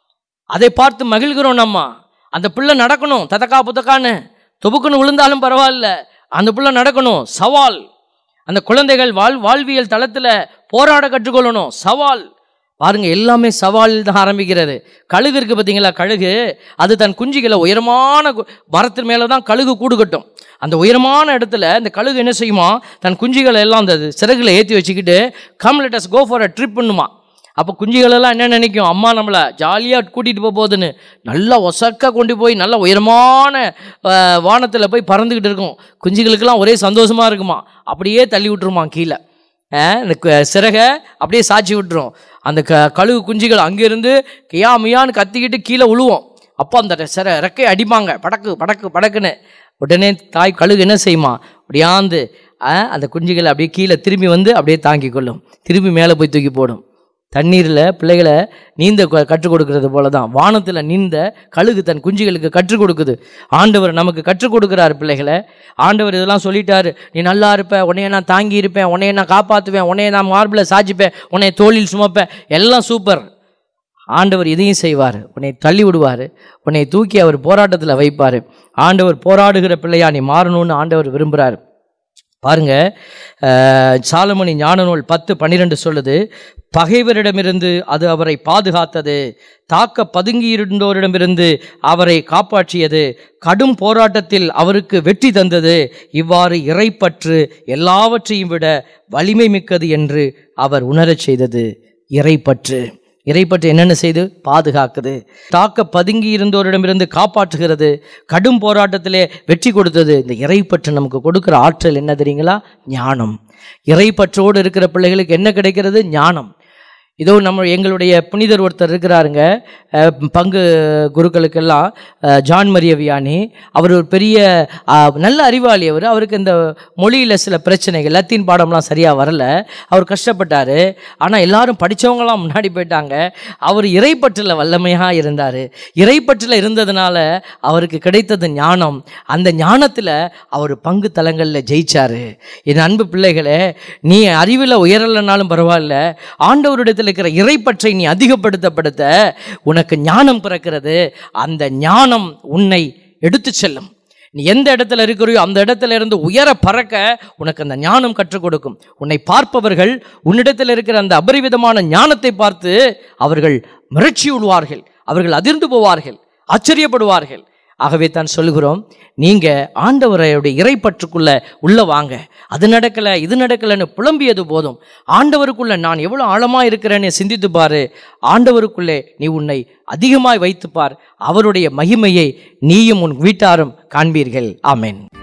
அதை பார்த்து மகிழ்கிறோம் நம்ம அந்த பிள்ளை நடக்கணும் ததக்கா புத்தக்கான்னு தொபுக்குன்னு விழுந்தாலும் பரவாயில்ல அந்த பிள்ளை நடக்கணும் சவால் அந்த குழந்தைகள் வாழ் வாழ்வியல் தளத்தில் போராட கற்றுக்கொள்ளணும் சவால் பாருங்க எல்லாமே சவாலில் தான் ஆரம்பிக்கிறது கழுகு இருக்கு பார்த்தீங்களா கழுகு அது தன் குஞ்சுகளை உயரமான கு- மரத்தின் மேலே தான் கழுகு கூடு கட்டும் அந்த உயரமான இடத்துல இந்த கழுகு என்ன செய்யுமா தன் குஞ்சுகளை எல்லாம் அந்த சிறகுல ஏற்றி வச்சுக்கிட்டு come let's go for a trip பண்ணுமா அப்போ குஞ்சுகளெல்லாம் என்ன நினைக்கும் அம்மா நம்மளை ஜாலியாக கூட்டிகிட்டு போக போகுதுன்னு நல்லா ஒசக்க கொண்டு போய் நல்ல உயரமான வானத்தில் போய் பறந்துக்கிட்டு இருக்கும் குஞ்சுகளுக்கெல்லாம் ஒரே சந்தோஷமாக இருக்குமா அப்படியே தள்ளி விட்டுருமா கீழே அஹ் இந்த கு- சிறகை அப்படியே சாய்ச்சி விட்டுரும் அந்த க கழுகு குஞ்சுகள் அங்கேருந்து கியா மியான்னு கத்திக்கிட்டு கீழே விழுவோம் அப்போ அந்த சிற ரெக்கையை அடிப்பாங்க படக்கு படக்கு படக்குன்னு உடனே தாய் கழுகு என்ன செய்யுமா அப்படியாந்து ஆ, அந்த குஞ்சுகளை அப்படியே கீழே திரும்பி வந்து அப்படியே தாங்கி கொள்ளும் திரும்பி மேலே போய் தூக்கி போடும் தண்ணீரில் பிள்ளைகளை நீந்த கொ- கற்றுக் கொடுக்கறது போல தான் வானத்தில் நீந்த கழுகு தன் குஞ்சுகளுக்கு கற்றுக் கொடுக்குது ஆண்டவர் நமக்கு கற்றுக் கொடுக்குறாரு பிள்ளைகளை ஆண்டவர் இதெல்லாம் சொல்லிட்டாரு நீ நல்லா இருப்ப உன்னைய நான் தாங்கி இருப்பேன் உன்னைய நான் காப்பாற்றுவேன் உன்னைய நான் மார்பில் சாய்ச்சிப்பேன் உன்னைய தோளில் சுமப்பேன் எல்லாம் சூப்பர் ஆண்டவர் இதையும் செய்வார் உன்னை தள்ளி விடுவார் உன்னை தூக்கி அவர் போராட்டத்தில் வைப்பார் ஆண்டவர் போராடுகிற பிள்ளையா நீ மாறணும்னு ஆண்டவர் விரும்புகிறார் பாருங்க அஹ், சாலமணி ஞான நூல் பத்து பன்னிரெண்டு சொல்லுது பகைவரிடமிருந்து அது அவரை பாதுகாத்தது தாக்க பதுங்கியிருந்தோரிடமிருந்து அவரை காப்பாற்றியது கடும் போராட்டத்தில் அவருக்கு வெற்றி தந்தது இவ்வாறு இறைப்பற்று எல்லாவற்றையும் விட வலிமை மிக்கது என்று அவர் உணரச் செய்தது இறைப்பற்று இறைப்பற்று என்னென்ன செய்து பாதுகாக்குது தாக்க பதுங்கி இருந்தோரிடமிருந்து காப்பாற்றுகிறது கடும் போராட்டத்திலே வெற்றி கொடுத்தது இந்த இறைப்பற்று நமக்கு கொடுக்கிற ஆற்றல் என்ன தெரியுங்களா ஞானம் இறைப்பற்றோடு இருக்கிற பிள்ளைகளுக்கு என்ன கிடைக்கிறது ஞானம் இதோ நம்ம எங்களுடைய புனிதர் ஒருத்தர் இருக்கிறாருங்க அஹ், பங்கு குருக்களுக்கெல்லாம் அஹ், ஜான் மரிய வியானி அவர் ஒரு பெரிய அஹ், நல்ல அறிவாளி அவர் அவருக்கு இந்த மொழியில் சில பிரச்சனைகள் லத்தீன் பாடம்லாம் சரியாக வரல அவர் கஷ்டப்பட்டார் ஆனால் எல்லாரும் படித்தவங்களாம் முன்னாடி போயிட்டாங்க அவர் இறைப்பற்றில் வல்லமையாக இருந்தார் இறைப்பற்றில் இருந்ததுனால அவருக்கு கிடைத்தது ஞானம் அந்த ஞானத்தில் அவர் பங்கு தலங்களில் ஜெயிச்சாரு என் அன்பு பிள்ளைகளே நீ அறிவில் உயரலைனாலும் பரவாயில்ல ஆண்டவரிடத்தில் இருக்கிற இறைப்பற்றை நீ அதிகப்படுத்தப்படுத்த உனக்கு ஞானம் பிறக்கிறது அந்த ஞானம் உன்னை எடுத்துச் செல்லும் நீ எந்த இடத்துல இருக்கிறியோ அந்த இடத்துல இருந்து உயர பறக்க உனக்கு அந்த ஞானம் கற்றுக் கொடுக்கும் உன்னை பார்ப்பவர்கள் உன்னிடத்தில் இருக்கிற அந்த அபரிவிதமான ஞானத்தை பார்த்து அவர்கள் மிரட்சி விடுவார்கள் அவர்கள் அதிர்ந்து போவார்கள் ஆச்சரியப்படுவார்கள் ஆகவே தான் சொல்லுகிறோம் நீங்க ஆண்டவரையுடைய இறைப்பற்றுக்குள்ள உள்ள வாங்க அது நடக்கல இது நடக்கலன்னு புலம்பியது போதும் ஆண்டவருக்குள்ள நான் எவ்வளவு ஆழமா இருக்கிறேன்னு சிந்தித்து பாரு ஆண்டவருக்குள்ளே நீ உன்னை அதிகமாய் வைத்துப்பார் அவருடைய மகிமையை நீயும் உன் வீட்டாரும் காண்பீர்கள் ஆமென்